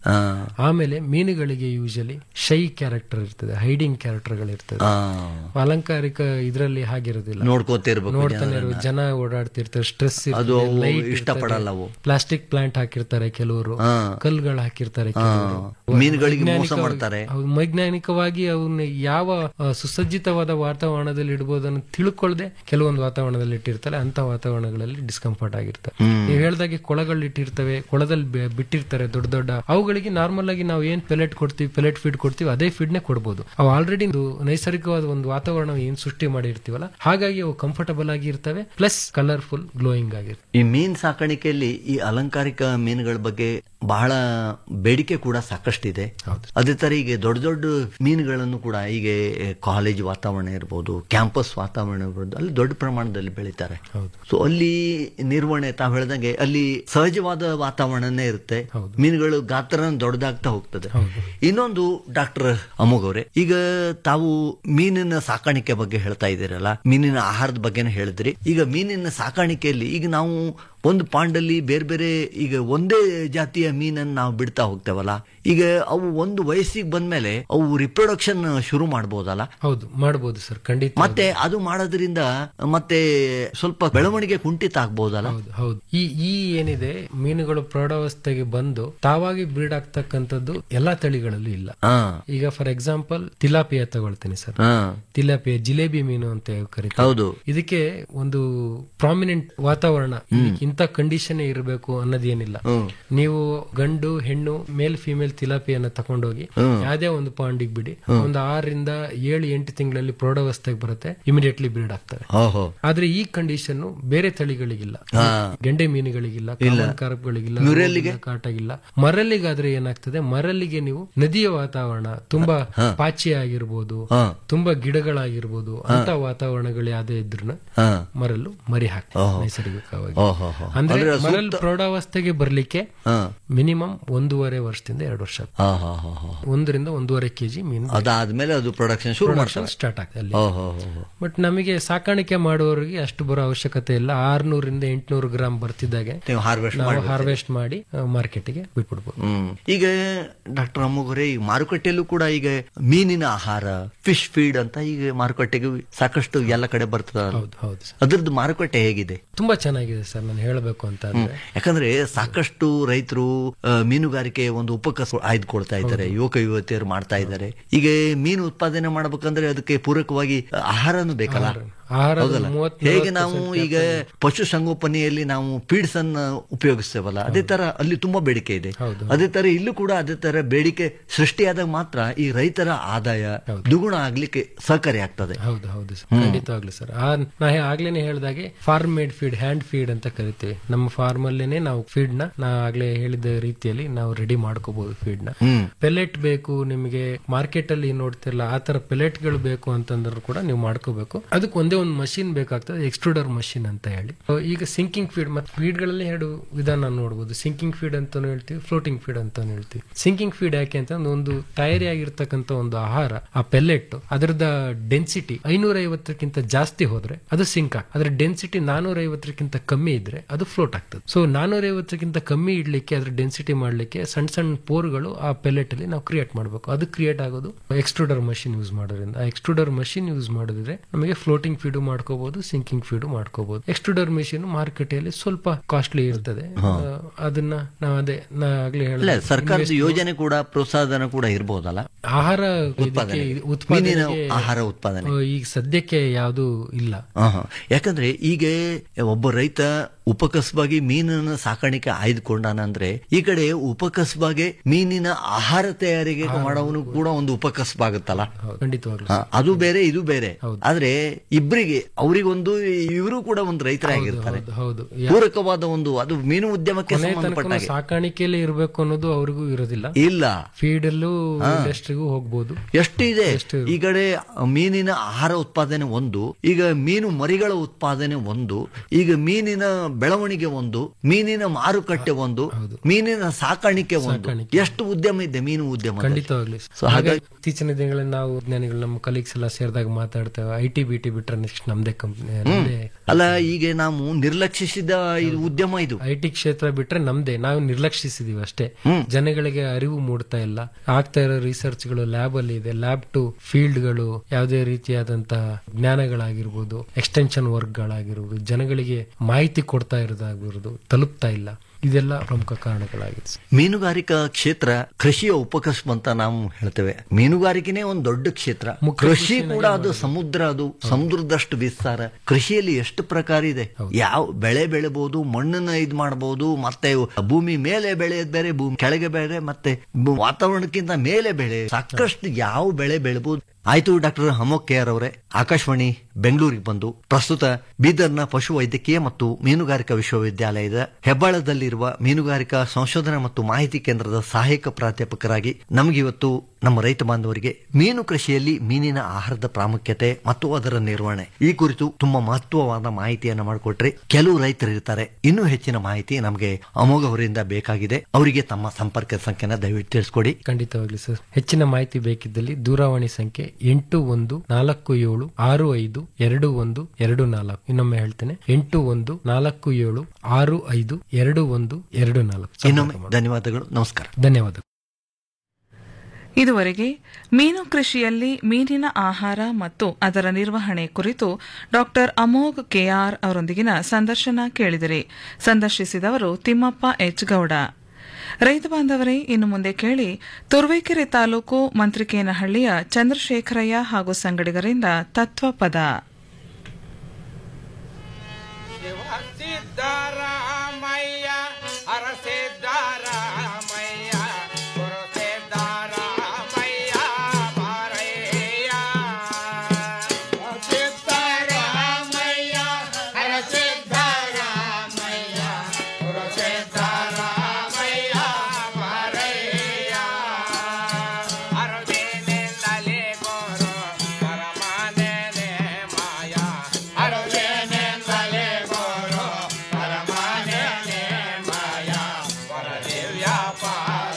ಆ, ಆಮೇಲೆ ಮೀನುಗಳಿಗೆ ಯೂಶಲಿ ಶೈ ಕ್ಯಾರೆಕ್ಟರ್ ಇರ್ತದೆ ಹೈಡಿಂಗ್ ಕ್ಯಾರೆಕ್ಟರ್ಗಳು ಇರ್ತದೆ ಆ, ಅಲಂಕಾರಿಕ ಇದರಲ್ಲಿ ಹಾಗಿರೋದಿಲ್ಲ ನೋಡ್ಕೋತಿರ್ಬೇಕು ನೋಡ್ತಾನೆ ಇರೋ ಜನ ಓಡಾಡ್ತಿರ್ತಾರೆ ಸ್ಟ್ರೆಸ್ ಅದು ಅವು ಇಷ್ಟಪಡಲ್ಲ ಅವು. ಪ್ಲಾಸ್ಟಿಕ್ ಪ್ಲಾಂಟ್ ಹಾಕಿರ್ತಾರೆ ಕೆಲವರು ಹಾ. ಕಲ್ಗಳು ಹಾಕಿರ್ತಾರೆ ಆ, ಕೆಲವರು ಮೀನುಗಳಿಗೆ ಮೋಸ ವೈಜ್ಞಾನಿಕವಾಗಿ- ಮಾಡ್ತಾರೆ ಹೌದು, ವೈಜ್ಞಾನಿಕವಾಗಿ ಅವನ್ನ ಯಾವ ಆ, ಸುಸಜ್ಜಿತವಾದ ವಾತಾವರಣದಲ್ಲಿ ಇಡಬಹುದನ್ನು ತಿಳ್ಕೊಳ್ದೆ ಕೆಲವೊಂದು ವಾತಾವರಣದಲ್ಲಿ ಇಟ್ಟಿರ್ತಾರೆ ಅಂತ ವಾತಾವರಣಗಳಲ್ಲಿ ಡಿಸ್ಕಂಫರ್ಟ್ ಆಗಿರ್ತವೆ ನೀವು ಹೇಳ್ದಾಗೆ ಕೊಳಗಳು ಇಟ್ಟಿರ್ತವೆ ಕೊಳದಲ್ಲಿ ಬೆ- ಬಿಟ್ಟಿರ್ತಾರೆ ದೊಡ್ಡ ದೊಡ್ಡ ಅವುಗಳಿಗೆ ನಾರ್ಮಲ್ ಆಗಿ ನಾವು ಏನ್ ಪೆಲೆಟ್ ಕೊಡ್ತೀವಿ ಪೆಲೆಟ್ ಫೀಡ್ ಕೊಡ್ತೀವಿ ಅದೇ ಫೀಡ್ ನೇ ಕೊಡ್ಬೋದು ಅವು ಆಲ್ರೆಡಿ ನೈಸರ್ಗಿಕವಾದ ಒಂದು ವಾತಾವರಣ ಏನ್ ಸೃಷ್ಟಿ ಮಾಡಿರ್ತೀವಲ್ಲ ಹಾಗಾಗಿ ಅವು ಕಂಫರ್ಟಬಲ್ ಆಗಿ ಇರ್ತವೆ ಪ್ಲಸ್ ಕಲರ್ಫುಲ್ ಗ್ಲೋಯಿಂಗ್ ಆಗಿರ್ತವೆ ಈ ಮೀನ್ ಸಾಕಾಣಿಕೆಯಲ್ಲಿ ಈ ಅಲಂಕಾರಿಕ ಮೀನುಗಳ ಬಗ್ಗೆ ಬಹಳ ಬೇಡಿಕೆ ಕೂಡ ಸಾಕಷ್ಟಿದೆ ಅದೇ ತರ ಈಗ ದೊಡ್ಡ ದೊಡ್ಡ ಮೀನುಗಳನ್ನು ಕೂಡ ಈಗ ಕಾಲೇಜ್ ವಾತಾವರಣ ಇರ್ಬೋದು ಕ್ಯಾಂಪಸ್ ವಾತಾವರಣ ಇರ್ಬೋದು ಅಲ್ಲಿ ದೊಡ್ಡ ಪ್ರಮಾಣದಲ್ಲಿ ಬೆಳೀತಾರೆ ಸೊ ಅಲ್ಲಿ ನಿರ್ವಹಣೆ ತಾವು ಹೇಳ್ದಂಗೆ ಅಲ್ಲಿ ಸಹಜವಾದ ವಾತಾವರಣನೇ ಇರುತ್ತೆ ಮೀನುಗಳು ಗಾತ್ರ ದೊಡ್ಡದಾಗ್ತಾ ಹೋಗ್ತದೆ ಇನ್ನೊಂದು ಡಾಕ್ಟರ್ ಅಮೋಘ್ ಅವರೇ ಈಗ ತಾವು ಮೀನಿನ ಸಾಕಾಣಿಕೆ ಬಗ್ಗೆ ಹೇಳ್ತಾ ಇದ್ದೀರಲ್ಲ ಮೀನಿನ ಆಹಾರದ ಬಗ್ಗೆನೂ ಹೇಳಿದ್ರಿ ಈಗ ಮೀನಿನ ಸಾಕಾಣಿಕೆಯಲ್ಲಿ ಈಗ ನಾವು ಒಂದು ಪಾಂಡಲ್ಲಿ ಬೇರೆ ಬೇರೆ ಈಗ ಒಂದೇ ಜಾತಿಯ ಮೀನನ್ನು ನಾವು ಬಿಡ್ತಾ ಹೋಗ್ತೇವಲ್ಲ ಈಗ ಅವು ಒಂದು ವಯಸ್ಸಿಗೆ ಬಂದ್ಮೇಲೆ ಅವು ರಿಪ್ರೊಡಕ್ಷನ್ ಶುರು ಮಾಡ್ಬೋದಲ್ಲ ಹೌದು ಮಾಡಬಹುದು ಸರ್ ಖಂಡಿತ ಮತ್ತೆ ಅದು ಮಾಡೋದ್ರಿಂದ ಮತ್ತೆ ಸ್ವಲ್ಪ ಬೆಳವಣಿಗೆ ಕುಂಠಿತ ಆಗ್ಬೋದಲ್ಲ ಹೌದು ಹೌದು ಈ ಈ ಏನಿದೆ ಮೀನುಗಳು ಪ್ರೌಢಾವಸ್ಥೆಗೆ ಬಂದು ತಾವಾಗಿ ಬ್ರೀಡ್ ಆಗ್ತಕ್ಕಂಥದ್ದು ಎಲ್ಲಾ ತಳಿಗಳಲ್ಲೂ ಇಲ್ಲ ಹಾ ಈಗ ಫಾರ್ ಎಕ್ಸಾಂಪಲ್ ತಿಲಾಪಿಯ ತಗೊಳ್ತೀನಿ ಸರ್ ಹಾ ತಿಲಾಪಿಯ ಜಿಲೇಬಿ ಮೀನು ಅಂತ ಕರೀತಾರೆ ಹೌದು ಇದಕ್ಕೆ ಒಂದು ಪ್ರಾಮಿನೆಂಟ್ ವಾತಾವರಣ ಇದಕ್ಕೆ ಇಂಥ ಕಂಡೀಷನ್ ಇರಬೇಕು ಅನ್ನೋದೇನಿಲ್ಲ ನೀವು ಗಂಡು ಹೆಣ್ಣು ಮೇಲ್ ಫಿಮೇಲ್ ತಿಲಾಪಿಯನ್ನ ತಕೊಂಡೋಗಿ ಯಾವ್ದೇ ಒಂದು ಪಾಂಡಿಗೆ ಬಿಡಿ ಒಂದು ಆರರಿಂದ ಏಳು ಎಂಟು ತಿಂಗಳಲ್ಲಿ ಪ್ರೌಢಾವಸ್ಥೆಗೆ ಬರುತ್ತೆ ಇಮಿಡಿಯೇಟ್ಲಿ ಬ್ರೀಡ್ ಆಗ್ತವೆ ಓಹೋ ಆದ್ರೆ ಈ ಕಂಡೀಷನ್ ಬೇರೆ ತಳಿಗಳಿಗಿಲ್ಲ ಗೆಂಡೆ ಮೀನುಗಳಿಗಿಲ್ಲ ಕಾಮನ್ ಕಾರ್ಪ್ಗಳಿಗಿಲ್ಲ ರೋಗಿಲ್ಲ, ಕಾಟಗಿಲ್ಲ ಮರಲ್ಲಿಗಾದ್ರೆ ಏನಾಗ್ತದೆ ಮರಲ್ಲಿಗೆ ನೀವು ನದಿಯ ವಾತಾವರಣ ತುಂಬಾ ಪಾಚಿ ಆಗಿರ್ಬೋದು ಹಾ. ತುಂಬಾ ಗಿಡಗಳಾಗಿರ್ಬೋದು ಅಂತ ವಾತಾವರಣಗಳು ಯಾವ್ದೇ ಇದ್ರು ಹಾ ಮರಲ್ಲು ಮರಿ ಹಾಕ್ತದೆ ನೈಸರ್ಗಿಕವಾಗಿ ಓಹೋ ಹೋ ಅಂದ್ರೆ ಮರಲ್ ಪ್ರೌಢಾವಸ್ಥೆಗೆ ಬರ್ಲಿಕ್ಕೆ ಹಾ ಮಿನಿಮಮ್ ಒಂದೂವರೆ ವರ್ಷದಿಂದ ಎರಡು ವರ್ಷ ಹಾ ಹಾ ಹಾ ಹಾ ಒಂದರಿಂದ ಒಂದೂವರೆ ಕೆಜಿ ಮೀನು ಅದಾದ್ಮೇಲೆ ಅದು ಪ್ರೊಡಕ್ಷನ್ ಶುರು ಮಾಡ್ತಾರೆ ಸ್ಟಾರ್ಟ್ ಆಗ್ತದೆ ಅಲ್ಲಿ ಓಹೋ ಹೋ ಹೋ ಬಟ್ ನಮಗೆ ಸಾಕಾಣಿಕೆ ಮಾಡುವವರಿಗೆ ಅಷ್ಟು ಬರೋ ಅವಶ್ಯಕತೆ ಇಲ್ಲ ಆರ್ನೂರಿಂದ ಎಂಟ್ನೂರು ಗ್ರಾಮ್ ಬರ್ತಿದ್ದಾಗೆ ನೀವು ಹಾರ್ವೆಸ್ಟ್ ನಾವು ಹಾರ್ವೆಸ್ಟ್ ಮಾಡಿ ಮಾರ್ಕೆಟ್ಗೆ ಬಿಟ್ಬಿಡ್ಬೋದು ಹ್ಮ್ ಈಗ ಡಾಕ್ಟರ್ ಅಮ್ಮಗುರೆ ಈ ಮಾರುಕಟ್ಟೆಯಲ್ಲೂ ಕೂಡ ಈಗ ಮೀನಿನ ಆಹಾರ ಫಿಶ್ ಫೀಡ್ ಅಂತ ಈಗ ಮಾರುಕಟ್ಟೆಗೆ ಸಾಕಷ್ಟು ಎಲ್ಲ ಕಡೆ ಬರ್ತದ ಹೌದು ಹೌದು ಸರ್ ಅದ್ರದ್ದು ಮಾರುಕಟ್ಟೆ ಹೇಗಿದೆ ತುಂಬಾ ಚೆನ್ನಾಗಿದೆ ಸರ್ ನಾನು ಹೇಳಬೇಕು ಅಂತ ಅಂದ್ರೆ ಯಾಕಂದ್ರೆ ಸಾಕಷ್ಟು ರೈತರು ಮೀನುಗಾರಿಕೆ ಒಂದು ಉಪಕಸ ಆಯ್ದುಕೊಳ್ತಾ ಇದ್ದಾರೆ ಯುವಕ ಯುವತಿಯರು ಮಾಡ್ತಾ ಇದ್ದಾರೆ ಈಗ ಮೀನು ಉತ್ಪಾದನೆ ಮಾಡ್ಬೇಕಂದ್ರೆ ಅದಕ್ಕೆ ಪೂರಕವಾಗಿ ಆಹಾರನೂ ಬೇಕಲ್ಲ ಆಹಾರ ಹೌದಲ್ಲ ಮೂವತ್ತ್ ಹೇಗೆ ನಾವು ಈಗ ಪಶು ಸಂಗೋಪನೆಯಲ್ಲಿ ನಾವು ಪೀಡ್ಸ್ ಅನ್ನ ಉಪಯೋಗಿಸ್ತೇವಲ್ಲ ಅದೇ ತರ ಅಲ್ಲಿ ತುಂಬಾ ಬೇಡಿಕೆ ಇದೆ ಅದೇ ತರ ಇಲ್ಲೂ ಕೂಡ ಅದೇ ತರ ಬೇಡಿಕೆ ಸೃಷ್ಟಿಯಾದಾಗ ಮಾತ್ರ ಈ ರೈತರ ಆದಾಯ ದ್ವಿಗುಣ ಆಗ್ಲಿಕ್ಕೆ ಸಹಕಾರಿ ಆಗ್ತದೆ ಹೌದು ಹೌದು ಸರ್ ಖಂಡಿತವಾಗ್ಲು ಸರ್ ಆ ನಾ ಹೇ- ಆಗ್ಲೇನೆ ಹೇಳ್ದಾಗೆ farm made feed hand feed ಅಂತ ಕರಿತೀವಿ ನಮ್ಮ ಫಾರ್ಮ್ ಅಲ್ಲೇನೆ ನಾವು ಫೀಡ್ ನ ನಾ ಆಗ್ಲೇ ಹೇಳಿದ ರೀತಿಯಲ್ಲಿ ನಾವು ರೆಡಿ ಮಾಡ್ಕೋಬಹುದು ಫೀಡ್ ನ ಪೆಲೆಟ್ ಬೇಕು ನಿಮಗೆ ಮಾರ್ಕೆಟ್ ಅಲ್ಲಿ ನೋಡ್ತಿರಲ್ಲ ಆ ತರ ಪೆಲೆಟ್ ಗಳು ಬೇಕು ಅಂತಂದ್ರು ಕೂಡ ನೀವು ಮಾಡ್ಕೋಬೇಕು ಅದಕ್ಕೆ ಒಂದೇ ಒಂದು ಮಷಿನ್ ಬೇಕಾಗ್ತದೆ ಎಕ್ಸ್ಟ್ರೂಡರ್ ಮಷಿನ್ ಅಂತ ಹೇಳಿ So, ಈಗ ಸಿಂಕಿಂಗ್ ಫೀಡ್ ಮತ್ತೆ ಫೀಡ್ ಗಳಲ್ಲಿ ಎರಡು ವಿಧಾನ ನೋಡಬಹುದು ಸಿಂಕಿಂಗ್ ಫೀಡ್ ಅಂತಾನು ಹೇಳ್ತೀವಿ ಫ್ಲೋಟಿಂಗ್ ಫೀಡ್ ಅಂತಾನು ಹೇಳ್ತೀವಿ ಸಿಂಕಿಂಗ್ ಫೀಡ್ ಯಾಕೆ ಅಂತ ಅಂದ್ರೆ ಒಂದು ತಯಾರಿ ಆಗಿರ್ತಕ್ಕಂಥ ಒಂದು ಆಹಾರ ಆ ಪೆಲೆಟ್ ಅದರದ ಡೆನ್ಸಿಟಿ ಐನೂರ ಐವತ್ತಕ್ಕಿಂತ ಜಾಸ್ತಿ ಹೋದ್ರೆ ಅದು ಸಿಂಕ್ ಆಗ್ತದೆ ಅದ್ರ ಡೆನ್ಸಿಟಿ ನಾನೂರ ಐವತ್ತಕ್ಕಿಂತ ಕಮ್ಮಿ ಇದ್ರೆ ಅದು ಫ್ಲೋಟ್ ಆಗ್ತದೆ ಸೊ ನಾನೂರ ಐವತ್ತಕ್ಕಿಂತ ಕಮ್ಮಿ ಇಡ್ಲಿಕ್ಕೆ ಅದ್ರ ಡೆನ್ಸಿಟಿ ಮಾಡ್ಲಿಕ್ಕೆ ಸಣ್ಣ ಸಣ್ಣ ಪೋರ್ಗಳು ಆ ಪೆಲೆಟ್ ಅಲ್ಲಿ ನಾವು ಕ್ರಿಯೇಟ್ ಮಾಡಬೇಕು ಅದು ಕ್ರಿಯೇಟ್ ಆಗೋದು ಎಕ್ಸ್ಟ್ರೂಡರ್ ಮಷಿನ್ ಯೂಸ್ ಮಾಡೋದ್ರಿಂದ ಆ ಎಕ್ಸ್ಟ್ರೂಡರ್ ಮಷಿನ್ ಯೂಸ್ ಮಾಡಿದ್ರೆ ನಮಗೆ ಫ್ಲೋಟಿಂಗ್ ಫೀಡು ಮಾಡ್ಕೋಬಹುದು ಸಿಂಕಿಂಗ್ ಫೀಡು ಮಾಡ್ಕೋಬಹುದು ಎಕ್ಸ್ಟ್ರೂಡರ್ ಮಿಷಿನ್ ಮಾರುಕಟ್ಟೆಯಲ್ಲಿ ಸ್ವಲ್ಪ ಕಾಸ್ಟ್ಲಿ ಇರ್ತದೆ ಆ, ಅದನ್ನ ನಾವು ಅದೇ ನಾ ಆಗ್ಲೇ ಅಲ್ಲ ಹೇಳಿದೆ ಸರ್ಕಾರದ ಯೋಜನೆ ಕೂಡ ಪ್ರೋತ್ಸಾಹನ ಕೂಡ ಇರ್ಬೋದಲ್ಲ ಆಹಾರ ಉತ್ಪಾದನೆ ಇದಕ್ಕೆ ಮೀನಿನ ಉತ್ಪಾದನೆಗೆ ಆಹಾರ ಉತ್ಪಾದನೆ ಆ, ಈಗ ಸದ್ಯಕ್ಕೆ ಯಾವುದು ಇಲ್ಲ ಆಹಾ. ಯಾಕಂದ್ರೆ ಈಗ ಒಬ್ಬ ರೈತ ಉಪಕಸಬಾಗಿ ಮೀನನ್ನ ಸಾಕಾಣಿಕೆ ಆಯ್ದುಕೊಂಡಾನಂದ್ರೆ ಈ ಕಡೆ ಉಪಕಸಬಾಗಿ ಮೀನಿನ ಆಹಾರ ತಯಾರಿಗೆ ಮಾಡೋವನು ಕೂಡ ಒಂದು ಉಪಕಸಬಾಗುತ್ತಲ್ಲ ಹೌದು, ಖಂಡಿತವಾಗ್ಲು ಹಾ, ಅದು ಬೇರೆ ಇದು ಬೇರೆ ಆದ್ರೆ ಇಬ್ಬರಿಗೆ ಅವರಿಗೊಂದು ಇವರು ಕೂಡ ಒಂದು ರೈತರಾಗಿರ್ತಾರೆ ಹೌದು, ಹೌದು ಪೂರಕವಾದ ಒಂದು ಅದು ಮೀನು ಉದ್ಯಮಕ್ಕೆ ಕೊನೆ ಸಂಬಂಧಪಟ್ಟ ತನಕ ಹಾಗೆ. ಸಾಕಾಣಿಕೆಯಲ್ಲಿ ಇರಬೇಕು ಅನ್ನೋದು ಅವ್ರಿಗೂ ಇರೋದಿಲ್ಲ ಇಲ್ಲ ಫೀಡ್ ಅಲ್ಲೂ ಇಂಡಸ್ಟ್ರಿಗೂ ಹೋಗ್ಬೋದು ಎಷ್ಟು ಇದೆ ಈ ಕಡೆ ಮೀನಿನ ಆಹಾರ ಉತ್ಪಾದನೆ ಒಂದು ಈಗ ಮೀನು ಮರಿಗಳ ಉತ್ಪಾದನೆ ಒಂದು ಈಗ ಮೀನಿನ ಬೆಳವಣಿಗೆ ಒಂದು ಮೀನಿನ ಮಾರುಕಟ್ಟೆ ಒಂದು ಮೀನಿನ ಸಾಕಾಣಿಕೆ ಒಂದು ಎಷ್ಟು ಉದ್ಯಮ ಇದೆ ಮೀನು ಉದ್ಯಮ ಖಂಡಿತವಾಗ್ಲಿ ಸೊ ಹಾಗಾಗಿ ಇತ್ತೀಚಿನ ದಿನಗಳಲ್ಲಿ ನಾವು ವಿಜ್ಞಾನಿಗಳು ನಮ್ಮ ಕಲೀಗ್ಸ್ ಎಲ್ಲ ಸೇರಿದಾಗ ಮಾತಾಡ್ತೇವೆ ಐ ಟಿ ಬಿ ಟಿ ಬಿಟ್ರೆ ನೆಕ್ಸ್ಟ್ ನಮ್ದೇ ಕಂಪ್ನಿ ನಮ್ದೇ ಅಲ್ಲ ಈಗ ನಾವು ನಿರ್ಲಕ್ಷಿಸಿದ ಇದು ಉದ್ಯಮ ಇದು ಐ ಟಿ ಕ್ಷೇತ್ರ ಬಿಟ್ರೆ ನಮ್ದೇ ನಾವು ನಿರ್ಲಕ್ಷಿಸಿದೀವಿ ಅಷ್ಟೇ ಜನಗಳಿಗೆ ಅರಿವು ಮೂಡ್ತಾ ಇಲ್ಲ ಆಗ್ತಾ ಇರೋ ರಿಸರ್ಚ್ ಗಳು ಲ್ಯಾಬ್ ಅಲ್ಲಿ ಇದೆ ಲ್ಯಾಬ್ ಟು ಫೀಲ್ಡ್ ಗಳು ಯಾವುದೇ ರೀತಿಯಾದಂತಹ ಜ್ಞಾನಗಳಾಗಿರ್ಬೋದು ಎಕ್ಸ್ಟೆನ್ಷನ್ ವರ್ಕ್ ಗಳಾಗಿರ್ಬೋದು ಜನಗಳಿಗೆ ಮಾಹಿತಿ ಕೊಡ್ತಾ ಇರೋದಾಗಿರ್ಬೋದು ತಲುಪ್ತಾ ಇಲ್ಲ ಇದೆಲ್ಲ ಪ್ರಮುಖ ಕಾರಣಗಳಾಗಿದೆ ಸರ್. ಮೀನುಗಾರಿಕಾ ಕ್ಷೇತ್ರ ಕೃಷಿಯ ಉಪಕಸಬು ಅಂತ ನಾವು ಹೇಳ್ತೇವೆ ಮೀನುಗಾರಿಕೆನೇ ಒಂದು ದೊಡ್ಡ ಕ್ಷೇತ್ರ ಮುಖ್ಯ ಕೃಷಿ ಕೃಷಿನೇ ಕೂಡ ಅದು ಸಮುದ್ರ ಅದು ಸಮುದ್ರದಷ್ಟು ವಿಸ್ತಾರ ಕೃಷಿಯಲ್ಲಿ ಎಷ್ಟು ಪ್ರಕಾರ ಇದೆ ಯಾವ ಬೆಳೆ ಬೆಳೆಬಹುದು ಮಣ್ಣನ್ನ ಇದ್ ಮಾಡಬಹುದು ಮತ್ತೆ ಭೂಮಿ ಮೇಲೆ ಬೆಳೆಯೋದು ಬೇರೆ ಭೂಮಿ ಕೆಳಗೆ ಬೇರೆ ಮತ್ತೆ ಭೂ- ವಾತಾವರಣಕ್ಕಿಂತ ಮೇಲೆ ಬೆಳೆ ಸಾಕಷ್ಟು ಯಾವ ಬೆಳೆ ಬೆಳೆಬಹುದು ಆಯ್ತು ಡಾಕ್ಟರ್ ಅಮೋಕ್ ಕೆ ಆರ್ ಅವರೇ ಆಕಾಶವಾಣಿ ಬೆಂಗಳೂರಿಗೆ ಬಂದು ಪ್ರಸ್ತುತ ಬೀದರ್ನ ಪಶು ವೈದ್ಯಕೀಯ ಮತ್ತು ಮೀನುಗಾರಿಕಾ ವಿಶ್ವವಿದ್ಯಾಲಯದ ಹೆಬ್ಬಾಳದಲ್ಲಿರುವ ಮೀನುಗಾರಿಕಾ ಸಂಶೋಧನಾ ಮತ್ತು ಮಾಹಿತಿ ಕೇಂದ್ರದ ಸಹಾಯಕ ಪ್ರಾಧ್ಯಾಪಕರಾಗಿ ನಮಗಿವತ್ತು ನಮ್ಮ ರೈತ ಬಾಂಧವರಿಗೆ ಮೀನು ಕೃಷಿಯಲ್ಲಿ ಮೀನಿನ ಆಹಾರದ ಪ್ರಾಮುಖ್ಯತೆ ಮತ್ತು ಅದರ ನಿರ್ವಹಣೆ ಈ ಕುರಿತು ತುಂಬಾ ಮಹತ್ವವಾದ ಮಾಹಿತಿಯನ್ನು ಮಾಡಿಕೊಟ್ರಿ ಕೆಲವು ರೈತರು ಇರ್ತಾರೆ ಇನ್ನೂ ಹೆಚ್ಚಿನ ಮಾಹಿತಿ ನಮಗೆ ಅಮೋಘ ಅವರಿಂದ ಬೇಕಾಗಿದೆ ಅವರಿಗೆ ತಮ್ಮ ಸಂಪರ್ಕ ಸಂಖ್ಯೆನ ದಯವಿಟ್ಟು ತಿಳಿಸ್ಕೊಡಿ ಖಂಡಿತವಾಗ್ಲಿ ಸರ್ ಹೆಚ್ಚಿನ ಮಾಹಿತಿ ಬೇಕಿದ್ದಲ್ಲಿ ದೂರವಾಣಿ ಸಂಖ್ಯೆ ಎಂಟು ಒಂದು ನಾಲ್ಕು ಏಳು ಆರು ಐದು ಎರಡು ಒಂದು ಎರಡು ನಾಲ್ಕು ಇನ್ನೊಮ್ಮೆ ಹೇಳ್ತೇನೆ ಎಂಟು ಒಂದು ನಾಲ್ಕು ಏಳು ಆರು ಐದು ಎರಡು ಒಂದು ಎರಡು ನಾಲ್ಕು ಇನ್ನೊಮ್ಮೆ ಧನ್ಯವಾದಗಳು ನಮಸ್ಕಾರ ಧನ್ಯವಾದ ಇದುವರೆಗೆ ಮೀನು ಕೃಷಿಯಲ್ಲಿ ಮೀನಿನ ಆಹಾರ ಮತ್ತು ಅದರ ನಿರ್ವಹಣೆ ಕುರಿತು ಡಾಕ್ಟರ್ ಅಮೋಘ್ ಕೆಆರ್ ಅವರೊಂದಿಗಿನ ಸಂದರ್ಶನ ಕೇಳಿದಿರಿ ಸಂದರ್ಶಿಸಿದವರು ತಿಮ್ಮಪ್ಪ ಎಚ್ ಗೌಡ ರೈತ ಬಾಂಧವರೇ ಇನ್ನು ಮುಂದೆ ಕೇಳಿ ತುರುವೇಕೆರೆ ತಾಲೂಕು ಮಂತ್ರಿಕೇನಹಳ್ಳಿಯ ಚಂದ್ರಶೇಖರಯ್ಯ ಹಾಗೂ ಸಂಗಡಿಗರಿಂದ ತತ್ವಪದ ಸಿದ್ದರಾಮಯ್ಯ ಹರ ಸಿದ್ದರಾಮಯ್ಯ ಗುರು ಸಿದ್ದರಾಮಯ್ಯ ಬಾರಯ್ಯ ಸಿದ್ದರಾಮಯ್ಯ ಹರ ಸಿದ್ದರಾಮಯ್ಯ ಗುರು ಸಿದ್ದರಾಮಯ್ಯ ಬಾರಯ್ಯ ಅರುದೇನಿಂದಲೇ ಗುರು ಪರಮಾನೇನೆ ಮಾಯ ಅರುದೇನಿಂದಲೇ ಗುರು ಪರಮಾನೇನೆ ಮಾಯ ಪರ ದಿವ್ಯ ಪಾರ